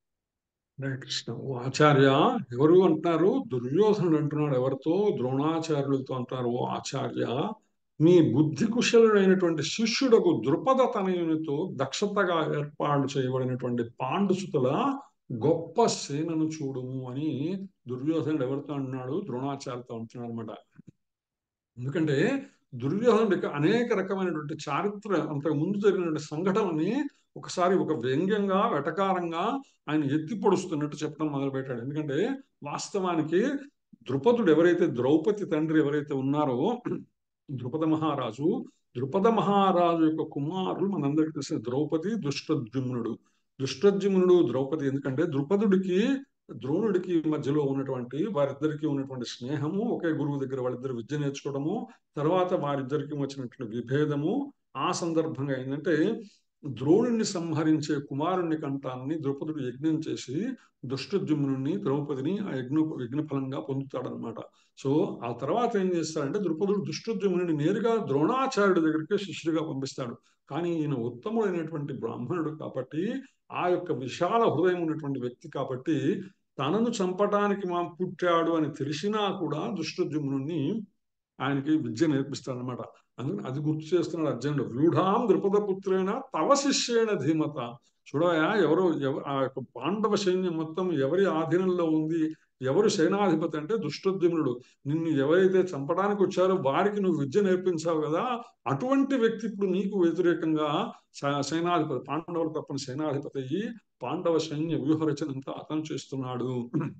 [SPEAKER 1] హరే కృష్ణ ఓ ఆచార్య ఎవరు అంటున్నారు దుర్యోధనుడు అంటున్నాడు ఎవరితో ద్రోణాచార్యులతో అంటారు ఓ ఆచార్య మీ బుద్ధి కుశలుడైనటువంటి శిష్యుడకు ద్రుపద తనయునితో దక్షతగా ఏర్పాటు చేయబడినటువంటి పాండుసుతుల గొప్ప సేనను చూడుము అని దుర్యోధనుడు ఎవరితో అంటున్నాడు ద్రోణాచార్యతో అంటున్నాడు అనమాట ఎందుకంటే దుర్యోధనుడికి అనేక రకమైనటువంటి చారిత్ర అంతకు ముందు జరిగినటువంటి సంఘటనని ఒకసారి ఒక వ్యంగ్యంగా వెటకారంగా ఆయన ఎత్తి పొడుస్తున్నట్టు చెప్పడం మొదలుపెట్టాడు ఎందుకంటే వాస్తవానికి ద్రుపదుడు ఎవరైతే ద్రౌపది తండ్రి ఎవరైతే ఉన్నారో ద్రుపద మహారాజు ద్రుపద మహారాజు యొక్క కుమారులు మనందరికీ తెలిసిన ద్రౌపది దుష్టద్యుమ్నుడు దుష్టద్యుమ్నుడు ద్రౌపది ఎందుకంటే ద్రుపదుడికి ద్రోణుడికి మధ్యలో ఉన్నటువంటి వారిద్దరికి ఉన్నటువంటి స్నేహము ఒకే గురువు దగ్గర వాళ్ళిద్దరు విద్య నేర్చుకోవడము తర్వాత వారిద్దరికి వచ్చినటువంటి విభేదము ఆ సందర్భంగా ఏంటంటే ద్రోణుణ్ణి సంహరించే కుమారుణ్ణి కంఠాన్ని ద్రౌపదుడు యజ్ఞం చేసి దుష్టద్యుమ్నుని ద్రౌపదిని ఆ యజ్ఞ యజ్ఞఫలంగా పొందుతాడనమాట సో ఆ తర్వాత ఏం చేస్తాడంటే ద్రుపదుడు దుష్టద్యుమ్నుని నేరుగా ద్రోణాచార్యుడి దగ్గరికి శిష్యుడిగా పంపిస్తాడు కానీ ఈయన ఉత్తముడైనటువంటి బ్రాహ్మణుడు కాబట్టి ఆ యొక్క విశాల హృదయం ఉన్నటువంటి వ్యక్తి కాబట్టి తనను చంపడానికి మా పుట్టాడు అని తెలిసినా కూడా దుష్టద్యుమ్నుని ఆయనకి విద్య నేర్పిస్తాడనమాట అందుకని అది గుర్తు చేస్తున్నాడు అర్జునుడు వ్యూఢాం ద్రుపద పుత్రేణ తవ శిష్యేణ ధీమత చూడయా ఎవరు ఆ యొక్క పాండవ సైన్యం మొత్తం ఎవరి ఆధీనంలో ఉంది ఎవరు సేనాధిపతి అంటే దుష్టోద్యమునుడు నిన్ను ఎవరైతే చంపడానికి వచ్చారో వారికి నువ్వు విద్య నేర్పించావు కదా అటువంటి వ్యక్తి ఇప్పుడు నీకు వ్యతిరేకంగా సేనాధిపతి పాండవులు తప్పని సేనాధిపతి అయ్యి పాండవ సైన్య వ్యూహరచన అంతా అతను చేస్తున్నాడు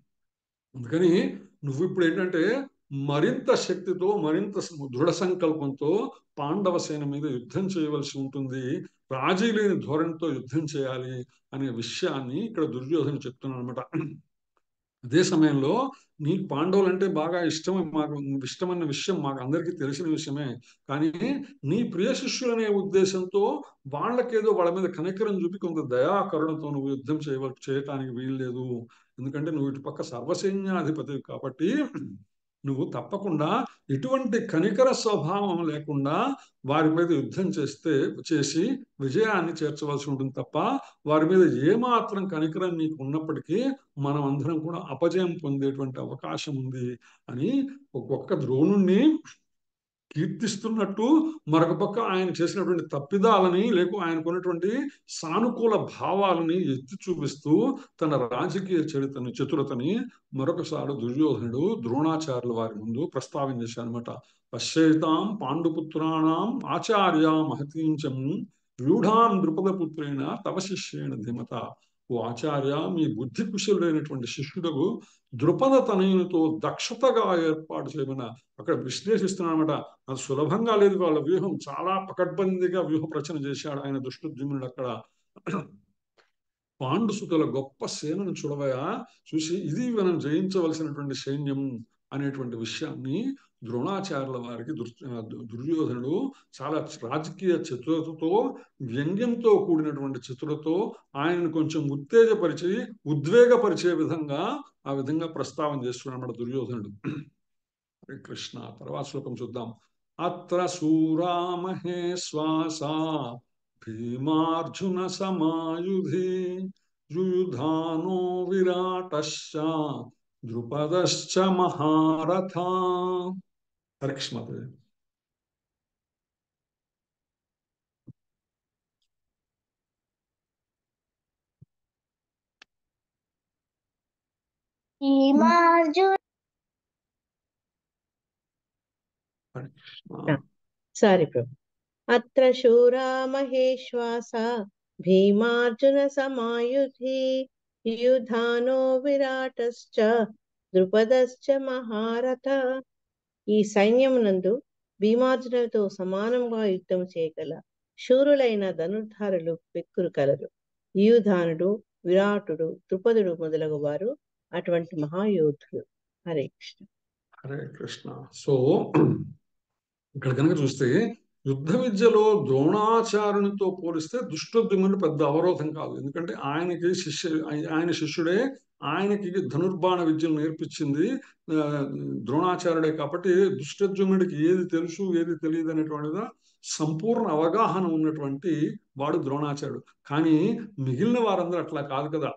[SPEAKER 1] అందుకని నువ్వు ఇప్పుడు ఏంటంటే మరింత శక్తితో మరింత దృఢ సంకల్పంతో పాండవ సేన మీద యుద్ధం చేయవలసి ఉంటుంది రాజీ లేని ధోరణితో యుద్ధం చేయాలి అనే విషయాన్ని ఇక్కడ దుర్యోధన చెప్తున్నాను అనమాట అదే సమయంలో నీ పాండవులు అంటే బాగా ఇష్టం మాకు ఇష్టమన్న విషయం మాకు అందరికీ తెలిసిన విషయమే కానీ నీ ప్రియ శిష్యులనే ఉద్దేశంతో వాళ్ళకేదో వాళ్ళ మీద కనికరం చూపి కొంత దయాకరుణతో నువ్వు యుద్ధం చేయవ చేయటానికి వీల్లేదు ఎందుకంటే నువ్వు ఇటు పక్క సర్వసైన్యాధిపతి కాబట్టి నువ్వు తప్పకుండా ఎటువంటి కనికర స్వభావం లేకుండా వారి మీద యుద్ధం చేస్తే చేసి విజయాన్ని చేర్చవలసి ఉంటుంది తప్ప వారి మీద ఏమాత్రం కనికరం నీకు ఉన్నప్పటికీ మనం అందరం కూడా అపజయం పొందేటువంటి అవకాశం ఉంది అని ఒక్కొక్క ద్రోణుణ్ణి కీర్తిస్తున్నట్టు మరొక పక్క ఆయన చేసినటువంటి తప్పిదాలని లేక ఆయనకున్నటువంటి సానుకూల భావాలని ఎత్తి చూపిస్తూ తన రాజకీయ చరిత్రని చతురతని మరొకసారి దుర్యోధనుడు ద్రోణాచార్యుల వారి ముందు ప్రస్తావన చేశానమాట పశ్చేతాం పాండుపుత్రాణం ఆచార్య మహతీంచం వ్యూఢాం ద్రుపదపుత్రేణ తవ శిష్యేణ ధిమత ఓ ఆచార్య మీ బుద్ధి కుశలుడైనటువంటి శిష్యుడు ద్రుపద తనయునితో దక్షతగా ఏర్పాటు చేయమని అక్కడ విశ్లేషిస్తున్నాడనమాట అది సులభంగా లేదు వాళ్ళ వ్యూహం చాలా పకడ్బందీగా వ్యూహ ప్రచన చేశాడు ఆయన దుష్టుద్యుమ్నుడు అక్కడ పాండుసుతుల గొప్ప సేనను చూడవయా చూసి ఇది మనం జయించవలసినటువంటి సైన్యం అనేటువంటి విషయాన్ని ద్రోణాచార్యుల వారికి దుర్ దుర్యోధనుడు చాలా రాజకీయ చతురతతో వ్యంగ్యంతో కూడినటువంటి చతురతో ఆయనను కొంచెం ఉత్తేజపరిచి ఉద్వేగపరిచే విధంగా ఆ విధంగా ప్రస్తావన చేస్తున్నాడు దుర్యోధనుడు హరే కృష్ణ తర్వాత శ్లోకం చూద్దాం అత్ర సూరామహే శ్వాస భీమార్జున సమాయుధి యుయుధానో విరాటశ్చ ద్రుపదశ్చ మహారథ హరే కృష్ణ
[SPEAKER 3] భీమార్జున
[SPEAKER 1] హరే కృష్ణ
[SPEAKER 2] సారీ ప్రభు అత్ర శూరా మహేశ్వాస భీమార్జున సమాయుధి యుధానో విరాటశ్చ ద్రుపదశ్చ మహారథ ఈ సైన్యమునందు భీమార్జునులతో సమానంగా యుద్ధం చేయగల శూరులైన ధనుర్ధారులు పెక్కురు కలరు యుధానుడు విరాటుడు ద్రుపదుడు మొదలగు వారు అటువంటి మహాయోధులు హరే కృష్ణ
[SPEAKER 1] హరే కృష్ణ సో ఇక్కడ కనుక చూస్తే యుద్ధ విద్యలో ద్రోణాచార్యునితో పోలిస్తే దుష్టోద్యముడు పెద్ద అవరోధం కాదు ఎందుకంటే ఆయనకి శిష్య ఆయన శిష్యుడే ఆయనకి ధనుర్బాణ విద్యను నేర్పించింది ఆ, ద్రోణాచార్యుడే కాబట్టి దుష్టోద్యముడికి ఏది తెలుసు ఏది తెలియదు అనేటువంటిది సంపూర్ణ అవగాహన ఉన్నటువంటి వాడు ద్రోణాచార్యుడు కానీ మిగిలిన వారందరూ అట్లా కాదు కదా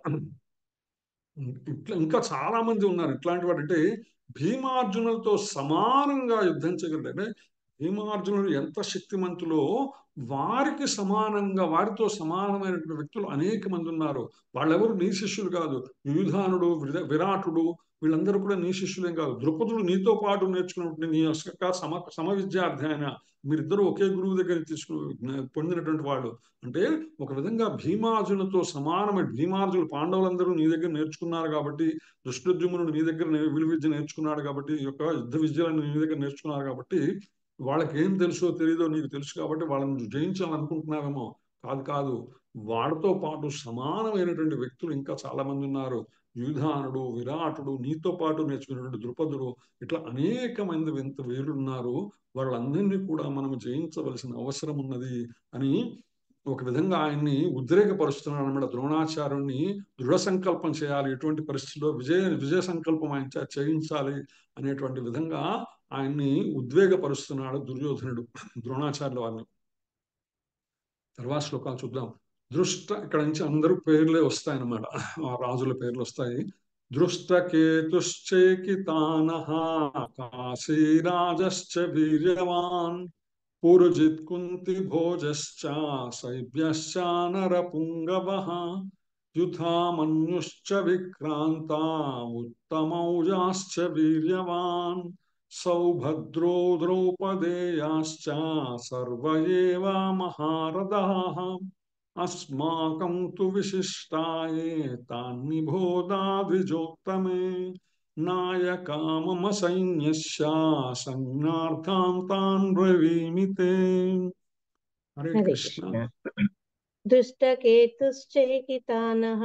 [SPEAKER 1] ఇట్లా ఇంకా చాలా మంది ఉన్నారు ఇట్లాంటి వాడు అంటే భీమార్జునులతో సమానంగా యుద్ధం చేయగలరు అంటే భీమార్జునుడు ఎంత శక్తిమంతులో వారికి సమానంగా వారితో సమానమైనటువంటి వ్యక్తులు అనేక మంది ఉన్నారు వాళ్ళెవరు నీ శిష్యులు కాదు యుధానుడు విర- విరాటుడు వీళ్ళందరూ కూడా నీ శిష్యులేం కాదు ద్రుపదుడు నీతో పాటు నేర్చుకున్నటువంటి నీ యొక్క సమ సమ విద్యార్థి ఆయన మీరిద్దరూ ఒకే గురువు దగ్గర తీసుకు పొందినటువంటి వాళ్ళు అంటే ఒక విధంగా భీమార్జునులతో సమానమైన భీమార్జునులు పాండవులందరూ నీ దగ్గర నేర్చుకున్నారు కాబట్టి దుష్టోద్యుమ్నుడు నీ దగ్గర నే- విలు విద్య నేర్చుకున్నాడు కాబట్టి ఈ యొక్క యుద్ధ విద్యలను నీ దగ్గర నేర్చుకున్నారు కాబట్టి వాళ్ళకి ఏం తెలుసో తెలియదో నీకు తెలుసు కాబట్టి వాళ్ళని జయించాలనుకుంటున్నావేమో కాదు కాదు వాడితో పాటు సమానమైనటువంటి వ్యక్తులు ఇంకా చాలా మంది ఉన్నారు యుధానుడు విరాటుడు నీతో పాటు నేర్చుకున్నటువంటి ద్రుపదుడు ఇట్లా అనేక మంది వింత వీరులు ఉన్నారు వాళ్ళందరినీ కూడా మనం జయించవలసిన అవసరం ఉన్నది అని ఒక విధంగా ఆయన్ని ఉద్రేకపరుస్తున్నాడు అనమాట ద్రోణాచార్యుని దృఢ సంకల్పం చేయాలి ఎటువంటి పరిస్థితుల్లో విజయ విజయ సంకల్పం ఆయన చే- చేయించాలి అనేటువంటి విధంగా ఆయన్ని ఉద్వేగపరుస్తున్నాడు దుర్యోధనుడు ద్రోణాచార్యుల వారిని తర్వాత శ్లోకాలు చూద్దాం దృష్ట ఇక్కడ నుంచి అందరూ పేర్లే వస్తాయన్నమాట ఆ రాజుల పేర్లు వస్తాయి దృష్టకేతుశ్చేకితాన కాశీరాజశ్చ వీర్యవాన్ పురుజిత్ కుంతి భోజశ్చ శైభ్యశ్చ నరపుంగవః యుధామన్యుశ్చ విక్రాంతా ఉత్తమౌజాశ్చ వీర్యవాన్ సౌభద్రో ద్రౌపదేయాశ్చ సర్వ ఏవ మహారథాః అస్మాకం తు విశిష్టాయే తాన్నిబోధాద్విజోత్తమే నాయకా మమ సైన్యస్య సంజ్ఞార్థాం తాన్ బ్రవీమి తే హరే
[SPEAKER 2] హరే
[SPEAKER 1] కృష్ణ
[SPEAKER 2] కృష్ణ దుష్టకేతుశ్చైకితానః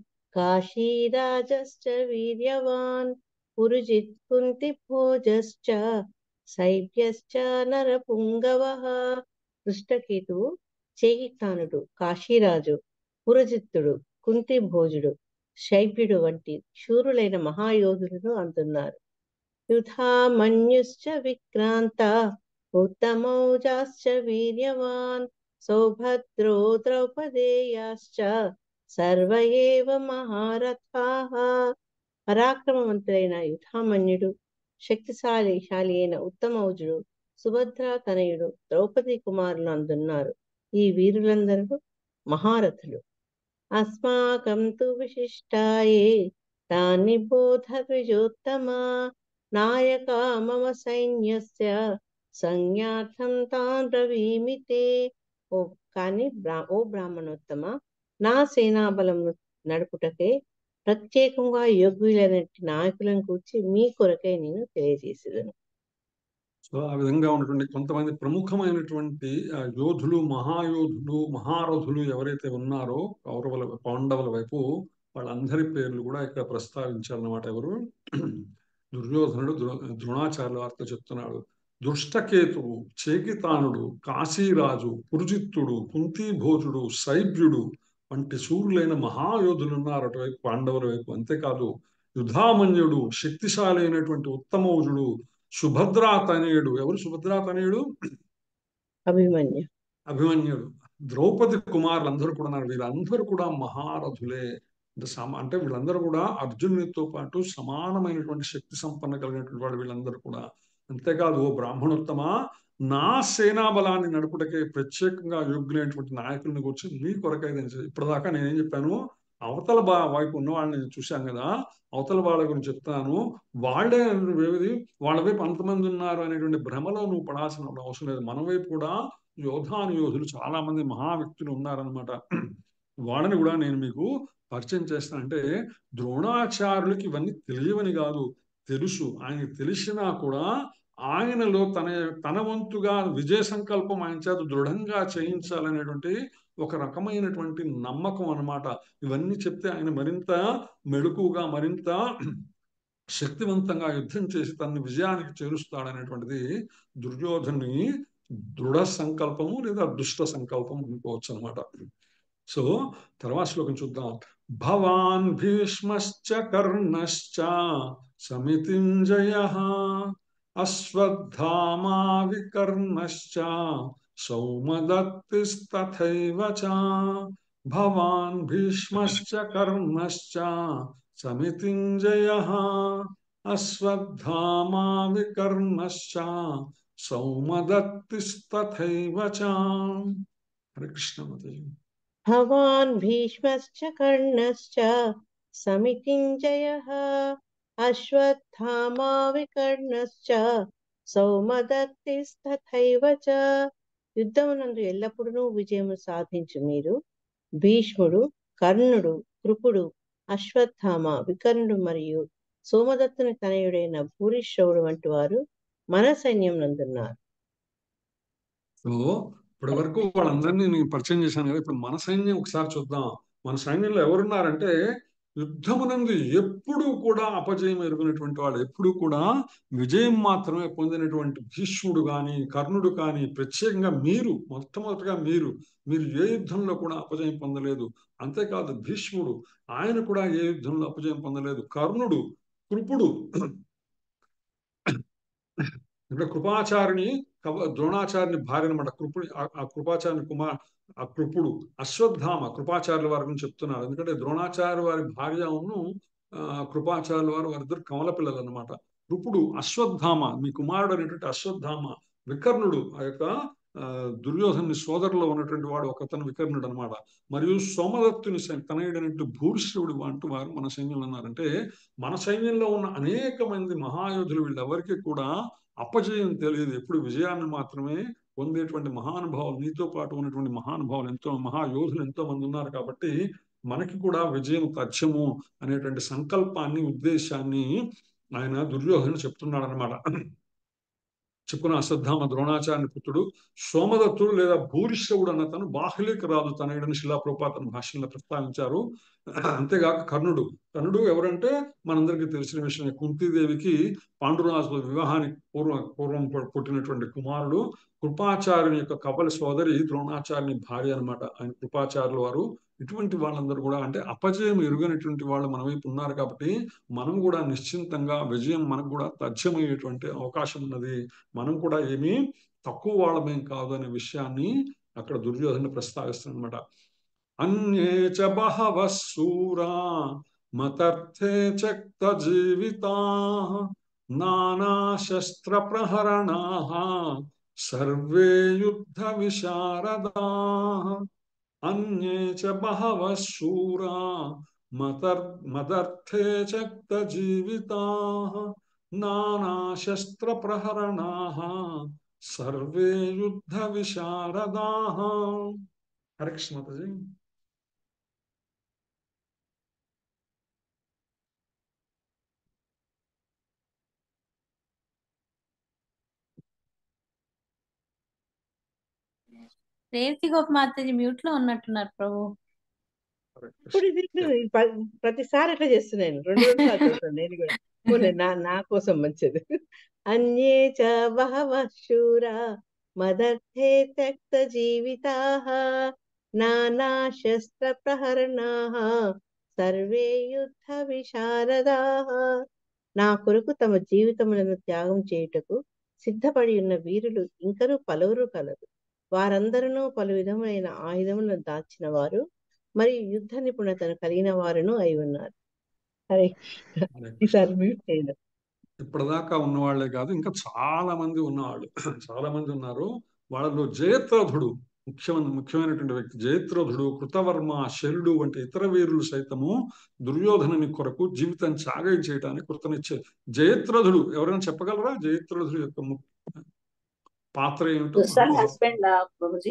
[SPEAKER 2] కాశీరాజశ్చ వీర్యవాన్ పురుజిత్ కుంతి భోజశ్చ శైభ్యశ్చ నరపుంగవః దుష్టకేతువు చేకితానుడు కాశీరాజు పురజిత్తుడు కుంతి భోజుడు శైభ్యుడు వంటి శూరులైన మహాయోధులను అందున్నారు యుధామన్యుశ్చ విక్రాంత ఉత్తమౌజాశ్చ వీర్యవాన్ సౌభద్రో ద్రౌపదేయాశ్చ సర్వ ఏవ మహారథాః పరాక్రమవంతులైన యుధామన్యుడు శక్తిశాలి శాలి అయిన ఉత్తమౌజుడు సుభద్ర తనయుడు ద్రౌపది కుమారులు అందున్నారు ఈ వీరులందరూ మహారథులు అస్మాకం తు విశిష్టాయే తాని బోధ ద్విజోత్తమా నాయక మమ సైన్యస్య సంజ్ఞార్థం తాన్ బ్రవీమి తే ఓ కానీ బ్రా ఓ బ్రాహ్మణోత్తమ నా సేనాబలము నడుపుటకే ప్రత్యేకంగా యోగ్యులైన నాయకులను కూర్చి మీ కొరకై నేను తెలియజేసేదను
[SPEAKER 1] సో ఆ విధంగా ఉన్నటువంటి కొంతమంది ప్రముఖమైనటువంటి ఆ, యోధులు మహాయోధులు మహారథులు ఎవరైతే ఉన్నారో కౌరవుల పాండవుల వైపు వాళ్ళందరి పేర్లు కూడా ఇక్కడ ప్రస్తావించారన్నమాట ఎవరు దుర్యోధనుడు ద్రో- ద్రోణాచార్యుల వార్త చెప్తున్నాడు దుష్టకేతువు చేకితానుడు కాశీరాజు పురుజిత్తుడు కుంతీభోజుడు శైభ్యుడు వంటి సూర్యులైన మహాయోధులు ఉన్నారు అటువైపు పాండవుల వైపు అంతేకాదు యుధామన్యుడు శక్తిశాలి అయినటువంటి ఉత్తమౌజుడు సుభద్రా తనయుడు ఎవరు సుభద్రా తనయుడు
[SPEAKER 2] అభిమన్యు
[SPEAKER 1] అభిమన్యుడు ద్రౌపది కుమారులు అందరూ కూడా ఉన్నారు వీళ్ళందరూ కూడా మహారథులే అంటే సమ అంటే వీళ్ళందరూ కూడా అర్జునునితో పాటు సమానమైనటువంటి శక్తి సంపన్న కలిగినటువంటి వాళ్ళు వీళ్ళందరూ కూడా అంతేకాదు ఓ బ్రాహ్మణోత్తమ నా సేనా బలాన్ని నడుపుటకే ప్రత్యేకంగా యోగ్యులైనటువంటి నాయకుల్ని గురించి మీ కొరకై నేను చె- ఇప్పటిదాకా నేనేం చెప్పాను అవతల బా వైపు ఉన్న వాళ్ళని నేను చూశాను కదా అవతల వాళ్ళ గురించి చెప్తాను వాళ్ళే ఏది వాళ్ళ వైపు అంతమంది ఉన్నారు అనేటువంటి భ్రమలో నువ్వు పడాల్సిన అవసరం లేదు మన వైపు కూడా యోధాను యోధులు చాలా మంది మహా వ్యక్తులు ఉన్నారనమాట వాళ్ళని కూడా నేను మీకు పరిచయం చేస్తానంటే ద్రోణాచార్యులకి ఇవన్నీ తెలియవని కాదు తెలుసు ఆయనకి తెలిసినా కూడా ఆయనలో తన తన వంతుగా విజయ సంకల్పం ఆయన చేత దృఢంగా చేయించాలనేటువంటి ఒక రకమైనటువంటి నమ్మకం అన్నమాట ఇవన్నీ చెప్తే ఆయన మరింత మెళుకుగా మరింత శక్తివంతంగా యుద్ధం చేసి తన విజయానికి చేరుస్తాడనేటువంటిది దుర్యోధని దృఢ సంకల్పము లేదా దుష్ట సంకల్పం అనుకోవచ్చు అనమాట సో తర్వాత శ్లోకం చూద్దాం భవాన్ భీష్మశ్చ కర్ణశ్చ సమితింజయ అశ్వత్థామా వికర్ణశ్చ సౌమదత్తిస్తథైవ చ భవాన్ భీష్మశ్చ కర్ణశ్చ సమితింజయ అశ్వత్థామా వికర్ణశ్చ సౌమదత్తిస్తథైవ చ హరే కృష్ణ మతే
[SPEAKER 2] భవాన్ భీష్మశ్చ కర్ణశ్చ సమితింజయః అశ్వత్థామా వికర్ణశ్చ సౌమదత్తిస్తథైవ చ యుద్ధమునందు ఎల్లప్పుడూ విజయము సాధించు మీరు భీష్ముడు కర్ణుడు కృపుడు అశ్వత్థామ వికర్ణుడు మరియు సోమదత్తుని తనయుడైన భూరిశ్రవుడు వంటి వారు మన సైన్యం నందున్నారు
[SPEAKER 1] సో ఇప్పటి వరకు వాళ్ళందరినీ నేను పరిచయం చేశాను కదా ఇప్పుడు మన సైన్యం ఒకసారి చూద్దాం మన సైన్యంలో ఎవరున్నారంటే యుద్ధమునందు ఎప్పుడూ కూడా అపజయం ఎరుగునటువంటి వాళ్ళు ఎప్పుడూ కూడా విజయం మాత్రమే పొందినటువంటి భీష్ముడు కానీ కర్ణుడు కానీ ప్రత్యేకంగా మీరు మొట్టమొదటిగా మీరు మీరు ఏ యుద్ధంలో కూడా అపజయం పొందలేదు అంతేకాదు భీష్ముడు ఆయన కూడా ఏ యుద్ధంలో అపజయం పొందలేదు కర్ణుడు కృపుడు ఇక్కడ కృపాచారిని కవ ద్రోణాచార్యుని భార్య అనమాట కృపుడి ఆ- ఆ కృపాచార్యుని కుమార్ ఆ కృపుడు అశ్వత్థామ కృపాచార్యుల వారి గురించి చెప్తున్నారు ఎందుకంటే ద్రోణాచార్య వారి భార్య ఉన్ను ఆ, కృపాచార్యుల వారు వారిద్దరు కమల పిల్లలు అనమాట కృపుడు అశ్వత్థామ మీ కుమారుడు అనేటువంటి అశ్వత్థామ వికర్ణుడు ఆ యొక్క ఆ, దుర్యోధనుని సోదరులో ఉన్నటువంటి వాడు ఒకతను వికర్ణుడు అనమాట మరియు సోమదత్తుని సై- తనయుడైనటువంటి భూరిశ్రవుడు అంటూ వారు మన సైన్యంలో ఉన్నారంటే మన సైన్యంలో ఉన్న అనేక మంది మహాయోధులు వీళ్ళెవరికి కూడా అపజయం తెలియదు ఎప్పుడు విజయాన్ని మాత్రమే పొందేటువంటి మహానుభావులు నీతో పాటు ఉన్నటువంటి మహానుభావులు ఎంతో మహాయోధులు ఎంతో మంది ఉన్నారు కాబట్టి మనకి కూడా విజయం తథ్యము అనేటువంటి సంకల్పాన్ని ఉద్దేశాన్ని ఆయన దుర్యోధన చెప్తున్నాడు అనమాట చెప్పుకున్న అశ్వత్థామ ద్రోణాచార్య పుత్రుడు సోమదత్తుడు లేదా భూరిశ్రవుడు అన్న తను బాహ్లిక రాజు తనయుడని శిలాప్రపాతన భాషల్లో ప్రస్తావించారు అంతేగాక కర్ణుడు కర్ణుడు ఎవరంటే మనందరికీ తెలిసిన విషయం కుంతీదేవికి పాండురాజు వివాహానికి పూర్వం పూర్వం పు- పుట్టినటువంటి కుమారుడు కృపాచార్యుని యొక్క కపల సోదరి ద్రోణాచార్యుని భార్య అన్నమాట ఆయన కృపాచార్యుల వారు ఇటువంటి వాళ్ళందరూ కూడా అంటే అపజయం ఎరుగనటువంటి వాళ్ళు మన వైపు ఉన్నారు కాబట్టి మనం కూడా నిశ్చింతంగా విజయం మనకు కూడా తథ్యమయ్యేటువంటి అవకాశం ఉన్నది మనం కూడా ఏమీ తక్కువ వాళ్ళమేం కాదు అనే విషయాన్ని అక్కడ దుర్యోధన ప్రస్తావిస్తుంది అనమాట అన్యే చ బహవః శూరా మతర్థే చక్త జీవితా నానా శస్త్ర ప్రహరణాః సర్వే యుద్ధ విశారదా అన్యే చ బహవః శూరా మతర్ మదర్థే చక్త జీవితాః నానా శస్త్ర ప్రహరణాః సర్వే యుద్ధ విశారదాః హరే కృష్ణ మాతాజీ
[SPEAKER 4] రేవతి గోపమాతజీ మ్యూట్ లో ఉన్నట్టున్నారు ప్రభు
[SPEAKER 1] హరే
[SPEAKER 2] ఇప్పుడు
[SPEAKER 1] కృష్ణ
[SPEAKER 2] ఇది ఇది ప- ప్రతిసారి ఇట్లా చేస్తున్నాను రెండు రెండు సార్లు చేస్తాను నేను కూడా పోనీ నా నా కోసం మంచిది అన్యే చ బహవః శూరా మదర్థే త్యక్త జీవితాః నానా శస్త్ర ప్రహరణాః సర్వే యుద్ధ విశారదాః నా కొరకు తమ జీవితములను త్యాగం చేయుటకు సిద్ధపడి ఉన్న వీరులు ఇంకనూ పలువురు కలరు వారందరూ పలు విధములైన ఆయుధములను దాచిన వారు మరియు యుద్ధ నిపుణతను కలిగిన వారును అయి ఉన్నారు హరే
[SPEAKER 1] హరే కృష్ణ
[SPEAKER 2] ఈసారి మ్యూట్ చేయను
[SPEAKER 1] ఇప్పటిదాకా ఉన్నవాళ్లే కాదు ఇంకా చాలా మంది ఉన్నవాళ్ళు చాలా మంది ఉన్నారు వాళ్ళలో జయత్రథుడు ముఖ్యమైన ముఖ్యమైనటువంటి వ్యక్తి జయత్రథుడు కృతవర్మ శల్యుడు వంటి ఇతర వీరులు సైతము దుర్యోధనుని కొరకు జీవితం త్యాగం చేయడానికి కృతనిచ్చే జయత్రథుడు ఎవరైనా చెప్పగలరా జయత్రథుడు యొక్క ము- పాత్ర ఏమిటో
[SPEAKER 5] దుస్సర్
[SPEAKER 1] మహాభారతం
[SPEAKER 5] హస్బెండ్ ప్రభుజీ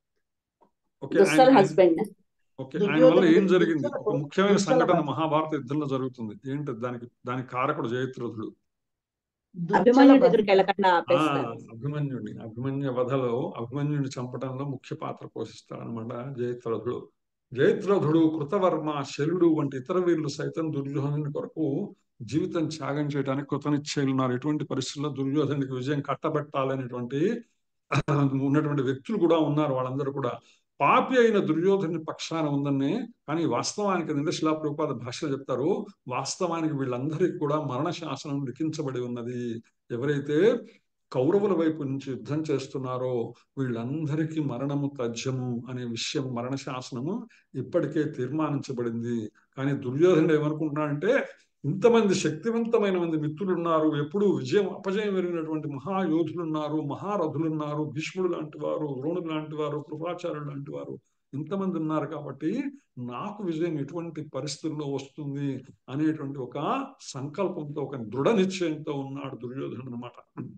[SPEAKER 1] ఓకే ఆయన
[SPEAKER 5] దుస్సర్
[SPEAKER 1] ఆయన
[SPEAKER 5] హస్బెండ్
[SPEAKER 1] ఓకే ఆయన వల్ల ఏం
[SPEAKER 2] దుర్యోధనుడు
[SPEAKER 1] జరిగింది ఒక
[SPEAKER 2] దుస్సల
[SPEAKER 1] ముఖ్యమైన
[SPEAKER 2] దుస్సల
[SPEAKER 1] సంఘటన
[SPEAKER 2] భర్త
[SPEAKER 1] మహాభారత యుద్ధంలో జరుగుతుంది ఏంటి దానికి దానికి కారకుడు జయత్రథుడు
[SPEAKER 2] దుర్జల
[SPEAKER 5] అభిమన్యు
[SPEAKER 2] భర్త
[SPEAKER 5] దగ్గరికి వెళ్ళకుండా
[SPEAKER 1] ఆ
[SPEAKER 5] ఆపేస్తారు
[SPEAKER 1] అభిమన్యుడిని అభిమన్యు వధలో అభిమన్యుడిని చంపడంలో ముఖ్య పాత్ర పోషిస్తాడనమాట జయత్రథుడు జయత్రథుడు కృతవర్మ శల్యుడు వంటి ఇతర వీరులు సైతం దుర్యోధనుని కొరకు జీవితం త్యాగం చేయడానికి కృతనిశ్చయులున్నారు ఎటువంటి పరిస్థితుల్లో దుర్యోధనుడికి విజయం కట్టబెట్టాలనేటువంటి ఉన్నటువంటి వ్యక్తులు కూడా ఉన్నారు వాళ్ళందరూ కూడా పాపి అయిన దుర్యోధనుని పక్షాన ఉందని కానీ వాస్తవానికి ఏంటంటే శిలాప్రభుపాద భాషలో చెప్తారు వాస్తవానికి వీళ్ళందరికీ కూడా మరణ శాసనం లిఖించబడి ఉన్నది ఎవరైతే కౌరవుల వైపు నుంచి యుద్ధం చేస్తున్నారో వీళ్ళందరికీ మరణము తథ్యము అనే విషయం మరణ శాసనము ఇప్పటికే తీర్మానించబడింది కానీ దుర్యోధనుడు ఏమనుకుంటున్నాడంటే ఇంతమంది శక్తివంతమైన మంది మిత్రులు ఉన్నారు ఎప్పుడు విజయం అపజయం ఎరిగినటువంటి మహాయోధులు ఉన్నారు మహారథులు ఉన్నారు భీష్ముడు లాంటి వారు ద్రోణుడు లాంటి వారు కృపాచార్యులు లాంటి వారు ఇంతమంది ఉన్నారు కాబట్టి నాకు విజయం ఎటువంటి పరిస్థితుల్లో వస్తుంది అనేటువంటి ఒక సంకల్పంతో ఒక దృఢ నిశ్చయంతో ఉన్నాడు దుర్యోధనుడు అనమాట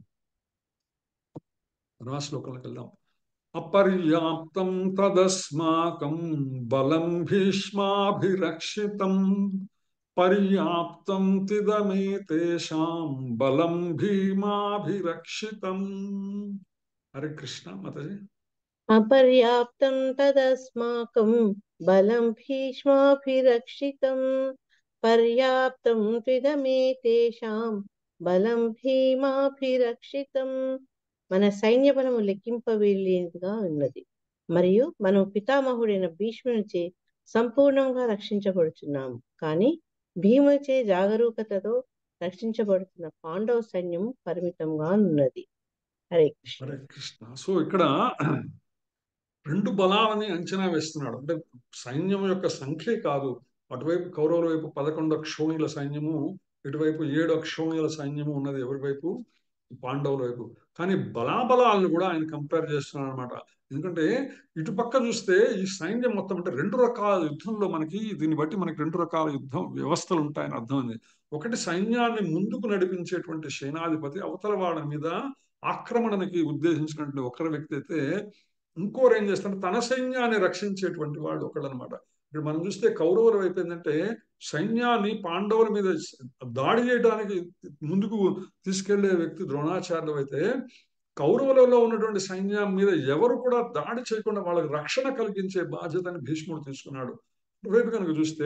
[SPEAKER 1] తర్వాత శ్లోకంలోకి వెళ్దాం అపర్యాప్తం తదస్మాకం బలం భీష్మాభిరక్షితం పర్యాప్తం తిదమే తేషాం బలం భీమాభిరక్షితం హరే కృష్ణ మతజీ
[SPEAKER 2] అపర్యాప్తం తదస్మాకం బలం భీష్మాభిరక్షితం పర్యాప్తం త్విదమే తేషాం బలం భీమాభిరక్షితం మన సైన్య బలము లెక్కింపలేనిదిగా ఉన్నది మరియు మనం పితామహుడైన భీష్మునిచే సంపూర్ణంగా రక్షించబడుతున్నాము కానీ భీమునిచే జాగరూకతతో రక్షించబడుతున్న పాండవ సైన్యం పరిమితంగా ఉన్నది హరే కృష్ణ
[SPEAKER 1] హరే కృష్ణ సో ఇక్కడ రెండు బలాలని అంచనా వేస్తున్నాడు అంటే సైన్యం యొక్క సంఖ్య కాదు అటువైపు కౌరవుల వైపు పదకొండు అక్షోణిల సైన్యము ఇటువైపు ఏడు అక్షోణిల సైన్యము ఉన్నది ఎవరి వైపు పాండవుల వైపు కానీ బలాబలాలను కూడా ఆయన కంపేర్ చేస్తున్నాడు అనమాట ఎందుకంటే ఇటు పక్క చూస్తే ఈ సైన్యం మొత్తం అంటే రెండు రకాల యుద్ధంలో మనకి దీన్ని బట్టి మనకి రెండు రకాల యుద్ధం వ్యవస్థలు ఉంటాయని అర్థమైంది ఒకటి సైన్యాన్ని ముందుకు నడిపించేటువంటి సేనాధిపతి అవతల వాళ్ళ మీద ఆక్రమణకి ఉద్దేశించినటువంటి ఒకరి వ్యక్తి అయితే ఇంకోరు ఏం చేస్తారు తన సైన్యాన్ని రక్షించేటువంటి వాళ్ళు ఒకళ్ళనమాట ఇప్పుడు మనం చూస్తే కౌరవుల వైపు ఏంటంటే సైన్యాన్ని పాండవుల మీద దాడి చేయడానికి ముందుకు తీసుకెళ్లే వ్యక్తి ద్రోణాచార్యులు అయితే కౌరవులలో ఉన్నటువంటి సైన్యం మీద ఎవరు కూడా దాడి చేయకుండా వాళ్ళకి రక్షణ కలిగించే బాధ్యతని భీష్ముడు తీసుకున్నాడు వైపు కనుక చూస్తే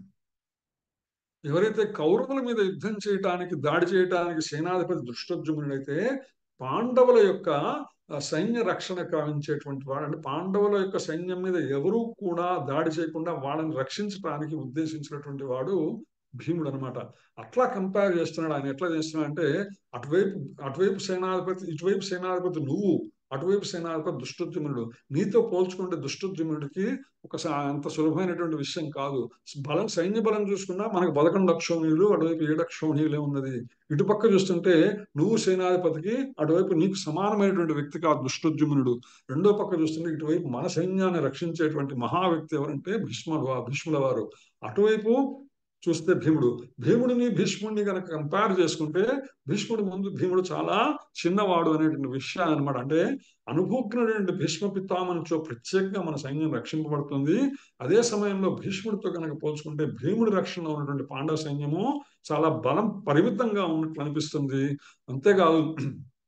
[SPEAKER 1] ఎవరైతే కౌరవుల మీద యుద్ధం చేయటానికి దాడి చేయటానికి సేనాధిపతి దృష్టోద్యుముడైతే పాండవుల యొక్క సైన్య రక్షణ కావించేటువంటి వాడు అంటే పాండవుల యొక్క సైన్యం మీద ఎవరూ కూడా దాడి చేయకుండా వాళ్ళని రక్షించడానికి ఉద్దేశించినటువంటి వాడు భీముడు అనమాట అట్లా కంపేర్ చేస్తున్నాడు ఆయన ఎట్లా చేస్తున్నాడు అంటే అటువైపు అటువైపు సేనాధిపతి ఇటువైపు సేనాధిపతి నువ్వు అటువైపు సేనాధిపతి దుష్టోద్యమునుడు నీతో పోల్చుకుంటే దుష్టోద్యముడికి ఒక అంత సులభమైనటువంటి విషయం కాదు బలం సైన్య బలం చూసుకున్నా మనకు పదకొండు అక్షోణీయులు అటువైపు ఏడు అక్షోణీయులే ఉన్నది ఇటుపక్క చూస్తుంటే నువ్వు సేనాధిపతికి అటువైపు నీకు సమానమైనటువంటి వ్యక్తి కాదు దుష్టోద్యమునుడు రెండో పక్క చూస్తుంటే ఇటువైపు మన సైన్యాన్ని రక్షించేటువంటి మహా వ్యక్తి ఎవరంటే భీష్ముడు భీష్ముల వారు అటువైపు చూస్తే భీముడు భీముడిని భీష్ముడిని కనుక కంపేర్ చేసుకుంటే భీష్ముడి ముందు భీముడు చాలా చిన్నవాడు అనేటువంటి విషయాన్ని అనమాట అంటే అనుభూజ్ఞుడైన భీష్మ పితామనిచో ప్రత్యేకంగా మన సైన్యం రక్షింపబడుతుంది అదే సమయంలో భీష్ముడితో కనుక పోల్చుకుంటే భీముడి రక్షణలో ఉన్నటువంటి పాండవ సైన్యము చాలా బలం పరిమితంగా ఉన్నట్లు అనిపిస్తుంది అంతేకాదు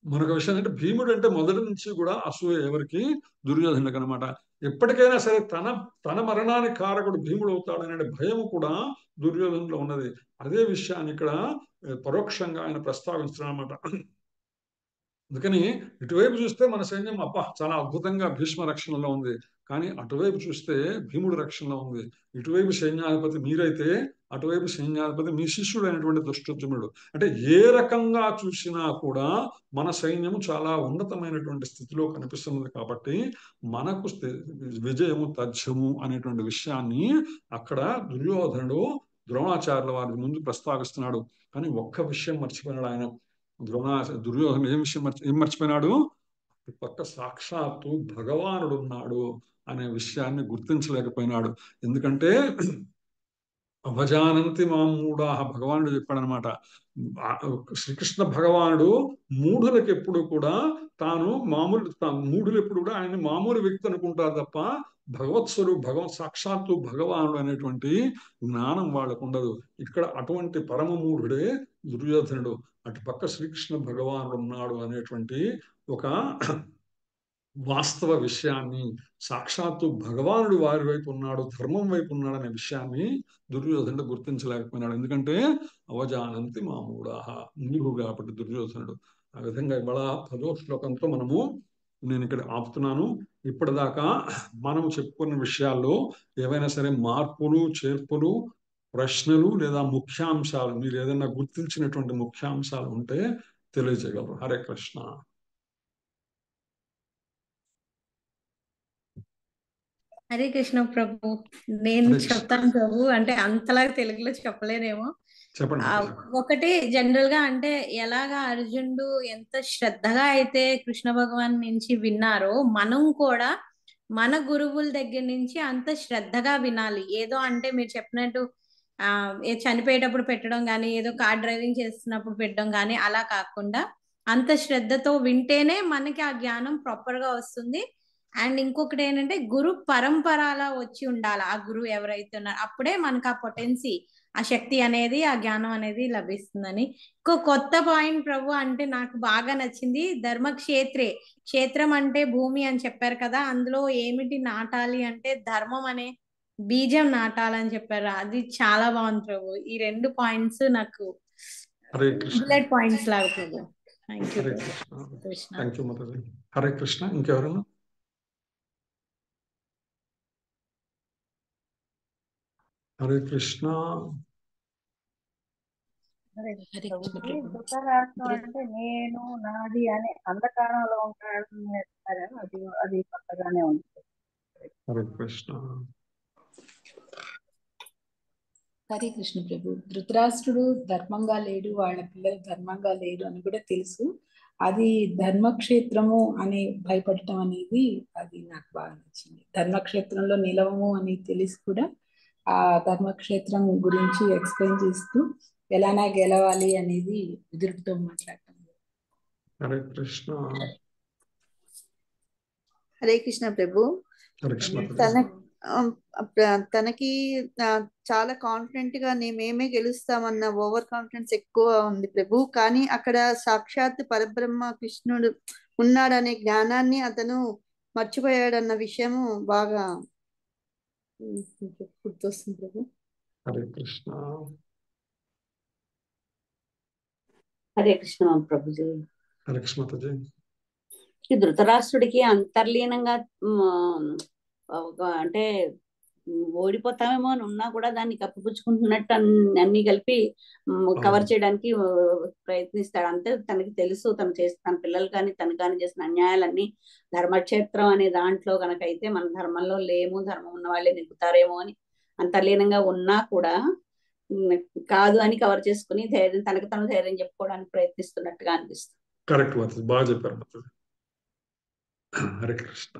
[SPEAKER 1] మరొక విషయం అంటే భీముడు అంటే మొదటి నుంచి కూడా అసూయ ఎవరికి దుర్యోధనుడికి అనమాట ఎప్పటికైనా సరే తన తన మరణానికి కారకుడు భీముడు అవుతాడనే భయం కూడా దుర్యోధనులో ఉన్నది అదే విషయాన్ని ఇక్కడ ఏ, పరోక్షంగా ఆయన ప్రస్తావిస్తున్నారన్నమాట అందుకని ఇటువైపు చూస్తే మన సైన్యం అబ్బా చాలా అద్భుతంగా భీష్మ రక్షణలో ఉంది కానీ అటువైపు చూస్తే భీముడు రక్షణలో ఉంది ఇటువైపు సైన్యాధిపతి మీరైతే అటువైపు సైన్యాధిపతి మీ శిష్యుడైనటువంటి దుష్టోద్యముడు అంటే ఏ రకంగా చూసినా కూడా మన సైన్యము చాలా ఉన్నతమైనటువంటి స్థితిలో కనిపిస్తున్నది కాబట్టి మనకు స్థి- విజయము తథ్యము అనేటువంటి విషయాన్ని అక్కడ దుర్యోధనుడు ద్రోణాచార్యుల వారి ముందు ప్రస్తావిస్తున్నాడు కానీ ఒక్క విషయం మర్చిపోయినాడు ఆయన ద్రోణా దుర్యోధన ఏం విషయం మర్చి ఏం మర్చిపోయినాడు ఈ పక్క సాక్షాత్తు భగవానుడు ఉన్నాడు అనే విషయాన్ని గుర్తించలేకపోయినాడు ఎందుకంటే అవజానంతి మా మూఢాహ భగవానుడు చెప్పాడనమాట ఆ- శ్రీకృష్ణ భగవానుడు మూఢులకు ఎప్పుడు కూడా తాను మామూలు తా- మూఢులు ఎప్పుడు కూడా ఆయన మామూలు వ్యక్తి అనుకుంటారు తప్ప భగవత్స్వరు భగవత్ సాక్షాత్తు భగవానుడు అనేటువంటి జ్ఞానం వాళ్ళకు ఉండదు ఇక్కడ అటువంటి పరమ మూఢుడే దుర్యోధనుడు అటు పక్క శ్రీకృష్ణ భగవానుడు ఉన్నాడు అనేటువంటి ఒక వాస్తవ విషయాన్ని సాక్షాత్తు భగవానుడు వారి వైపు ఉన్నాడు ధర్మం వైపు ఉన్నాడు అనే విషయాన్ని దుర్యోధనుడు గుర్తించలేకపోయినాడు ఎందుకంటే అవజానంతి మామూడాహ నీవు కాబట్టి దుర్యోధనుడు ఆ విధంగా ఇవాళ పదో శ్లోకంతో మనము నేను ఇక్కడ ఆపుతున్నాను ఇప్పటిదాకా మనం చెప్పుకున్న విషయాల్లో ఏవైనా సరే మార్పులు చేర్పులు ప్రశ్నలు లేదా ముఖ్యాంశాలు మీరు ఏదైనా గుర్తించినటువంటి ముఖ్యాంశాలు ఉంటే తెలియజేయగలరు హరే కృష్ణ
[SPEAKER 4] హరే కృష్ణ ప్రభు నేను
[SPEAKER 1] హరే కృష్ణ.
[SPEAKER 4] చెప్తాను ప్రభు అంటే అంతలా తెలుగులో చెప్పలేనేమో
[SPEAKER 1] చెప్పండి
[SPEAKER 4] ఆ, ఒకటి జనరల్ గా అంటే ఎలాగా అర్జునుడు ఎంత శ్రద్ధగా అయితే కృష్ణ భగవాన్ నుంచి విన్నారో మనం కూడా మన గురువుల దగ్గర నుంచి అంత శ్రద్ధగా వినాలి ఏదో అంటే మీరు చెప్పినట్టు ఆ ఏ చనిపోయేటప్పుడు పెట్టడం కానీ ఏదో కార్ డ్రైవింగ్ చేస్తున్నప్పుడు పెట్టడం కానీ అలా కాకుండా అంత శ్రద్ధతో వింటేనే మనకి ఆ జ్ఞానం ప్రాపర్ గా వస్తుంది అండ్ ఇంకొకటి ఏంటంటే గురు పరంపరలా వచ్చి ఉండాలి ఆ గురువు ఎవరైతే ఉన్నారో అప్పుడే మనకు ఆ పొటెన్సీ ఆ శక్తి అనేది ఆ జ్ఞానం అనేది లభిస్తుందని ఇంకో కొత్త పాయింట్ ప్రభు అంటే నాకు బాగా నచ్చింది ధర్మక్షేత్రే క్షేత్రం అంటే భూమి అని చెప్పారు కదా అందులో ఏమిటి నాటాలి అంటే ధర్మం అనే బీజం నాటాలని చెప్పారు అది చాలా బాగుంది ప్రభు ఈ రెండు పాయింట్స్ నాకు
[SPEAKER 1] హరే కృష్ణ
[SPEAKER 4] బుల్లెట్ పాయింట్స్ లాగా ప్రభు thank you
[SPEAKER 1] Hare Krishna
[SPEAKER 4] Krishna
[SPEAKER 1] thank you మాతాజీ హరే కృష్ణ ఇంకెవరన్నా హరే కృష్ణ
[SPEAKER 5] హరే
[SPEAKER 2] హరే
[SPEAKER 5] ప్రభుజీ
[SPEAKER 2] కృష్ణ ప్రభు
[SPEAKER 5] ధృతరాష్ట్రం అంటే నేను నాది అనే అంధకారంలో ఉంటాడు అని చెప్తారు. అది అది కొత్తగానే ఉంది
[SPEAKER 1] హరే కృష్ణ
[SPEAKER 6] హరే కృష్ణ ప్రభు ధృతరాష్ట్రుడు ధర్మంగా లేడు వాళ్ళ పిల్లలు ధర్మంగా లేరు అని కూడా తెలుసు అది ధర్మక్షేత్రము అని భయపడటం అనేది అది నాకు బాగా నచ్చింది ధర్మక్షేత్రంలో నిలవము అని తెలిసి కూడా ఆ ధర్మక్షేత్రం గురించి ఎక్స్ప్లెయిన్ చేస్తూ ఎలానా గెలవాలి అనేది ఎదురుతో మాట్లాడటం
[SPEAKER 1] హరే కృష్ణ
[SPEAKER 7] హరే కృష్ణ ప్రభు
[SPEAKER 1] హరే కృష్ణ
[SPEAKER 7] తన ఆ, ప్ర- తనకి ఆ, చాలా కాన్ఫిడెంట్ గా నే- మేమే గెలుస్తామన్న ఓవర్ కాన్ఫిడెన్స్ ఎక్కువ ఉంది ప్రభు కానీ అక్కడ సాక్షాత్ పరబ్రహ్మ కృష్ణుడు ఉన్నాడనే జ్ఞానాన్ని అతను మర్చిపోయాడన్న విషయము బాగా ఉమ్, గుర్తొస్తుంది ప్రభు
[SPEAKER 1] హరే కృష్ణ
[SPEAKER 8] హరే కృష్ణ ప్రభుజీ
[SPEAKER 1] హరే కృష్ణ మాతాజీ
[SPEAKER 8] ఈ ధృతరాష్ట్రుడికి అంతర్లీనంగా మ్, ఒక అంటే మ్, ఓడిపోతామేమో అని ఉన్నా కూడా దాన్ని కప్పిపుచ్చుకుంటున్నట్టు అన్ని అన్ని కలిపి కవర్
[SPEAKER 1] అవును.
[SPEAKER 8] చేయడానికి ఆ, ప్రయత్నిస్తాడు అంతే తనకి తెలుసు తను చేసి తన పిల్లలు కానీ తను కానీ చేసిన అన్యాయాలన్నీ ధర్మక్షేత్రం అనే దాంట్లో కనుక అయితే మన ధర్మంలో లేము ధర్మం ఉన్న వాళ్ళే నెగ్గుతారేమో అని అంతర్లీనంగా ఉన్నా కూడా మ్, కాదు అని కవర్ చేసుకుని ధైర్యం తనకు తను ధైర్యం చెప్పుకోవడానికి ప్రయత్నిస్తున్నట్టుగా అనిపిస్తుంది
[SPEAKER 1] కరెక్ట్ మాతాజీ బాగా చెప్పారు మాతాజీ హరే కృష్ణ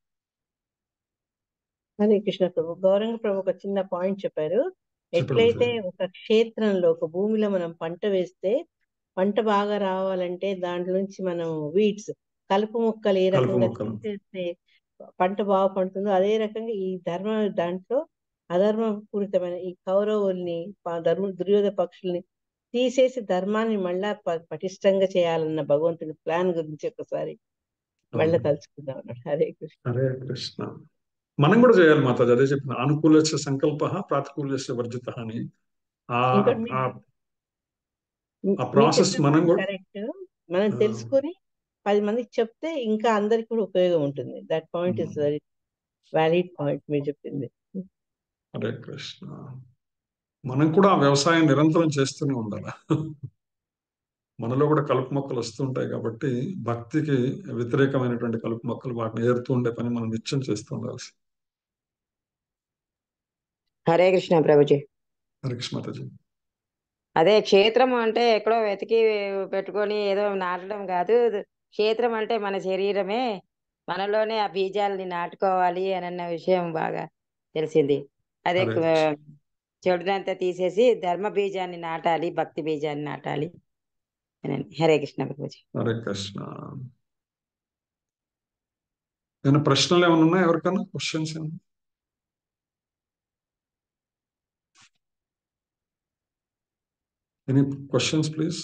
[SPEAKER 2] హరే కృష్ణ ప్రభు గౌరంగ ప్రభు ఒక చిన్న పాయింట్ చెప్పారు
[SPEAKER 1] చెప్పండి
[SPEAKER 2] ఎట్లయితే
[SPEAKER 1] మాతాజీ
[SPEAKER 2] ఒక క్షేత్రంలో ఒక భూమిలో మనం పంట వేస్తే పంట బాగా రావాలంటే దాంట్లో నుంచి మనం వీడ్స్ కలుపు మొక్కలు ఏ
[SPEAKER 1] కలుపు
[SPEAKER 2] రకంగా
[SPEAKER 1] మొక్కలు
[SPEAKER 2] తీసేస్తే పంట బాగా పండుతుందో అదే రకంగా ఈ ధర్మ దాంట్లో అధర్మ పూరితమైన ఈ కౌరవుల్ని ప- ధర్మ దుర్యోధ పక్షుల్ని తీసేసి ధర్మాన్ని మళ్ళా ప- పటిష్టంగా చేయాలన్న భగవంతుడి ప్లాన్ గురించి ఒకసారి మళ్ళీ
[SPEAKER 1] అవును.
[SPEAKER 2] తలుచుకుందాం అన్నాడు హరే కృష్ణ
[SPEAKER 1] హరే కృష్ణ మనం కూడా చేయాలి మాతాజీ అదే చెప్పిన అనుకూలస్య సంకల్ప ప్రాతికూల్యస్య వర్జిత అని ఆ
[SPEAKER 2] ఇంకోటి మీ-
[SPEAKER 1] ఆ-
[SPEAKER 2] మీ-
[SPEAKER 1] ఆ
[SPEAKER 2] మీరు
[SPEAKER 1] ప్రాసెస్
[SPEAKER 2] చెప్పిన
[SPEAKER 1] మనం
[SPEAKER 2] point
[SPEAKER 1] కూడా
[SPEAKER 2] కరెక్ట్ మనం
[SPEAKER 1] ఆ,
[SPEAKER 2] తెలుసుకొని పది మందికి చెప్తే ఇంకా అందరికి కూడా ఉపయోగం ఉంటుంది that point is
[SPEAKER 1] um,
[SPEAKER 2] very valid point మీరు చెప్పింది
[SPEAKER 1] హరే కృష్ణ మనం కూడా ఆ వ్యవసాయం నిరంతరం చేస్తూనే ఉండాలి మనలో కూడా కలుపు మొక్కలు వస్తుంటాయి కాబట్టి భక్తికి వ్యతిరేకమైనటువంటి కలుపు మొక్కలు వాటిని ఏరుతూ ఉండే పని మనం నిత్యం చేస్తూ ఉండాల్సి
[SPEAKER 9] హరే కృష్ణ ప్రభుజీ
[SPEAKER 1] హరే కృష్ణ మాతాజీ
[SPEAKER 9] అదే క్షేత్రం అంటే ఎక్కడో వెతికి పెట్టుకొని ఏదో నాటడం కాదు క్షేత్రం అంటే మన శరీరమే మనలోనే ఆ బీజాలని నాటుకోవాలి అని అన్న విషయం బాగా తెలిసింది అదే
[SPEAKER 1] హరే కృష్ణ
[SPEAKER 9] చెడునంతా తీసేసి ధర్మ బీజాన్ని నాటాలి భక్తి బీజాన్ని నాటాలి అని హరే కృష్ణ ప్రభుజీ
[SPEAKER 1] హరే కృష్ణ ఏమైనా ప్రశ్నలు ఏమైనా ఉన్నాయా ఎవరికైనా క్వశ్చన్స్ ఏమైనా ఎనీ క్వశ్చన్స్ ప్లీజ్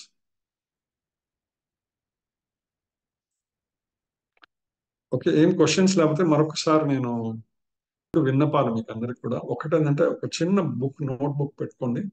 [SPEAKER 1] ఓకే ఏం క్వశ్చన్స్ లేకపోతే మరొకసారి నేను విన్నపాలు మీకు అందరికి కూడా ఒకటి ఏంటంటే ఒక చిన్న బుక్ నోట్ బుక్ పెట్టుకోండి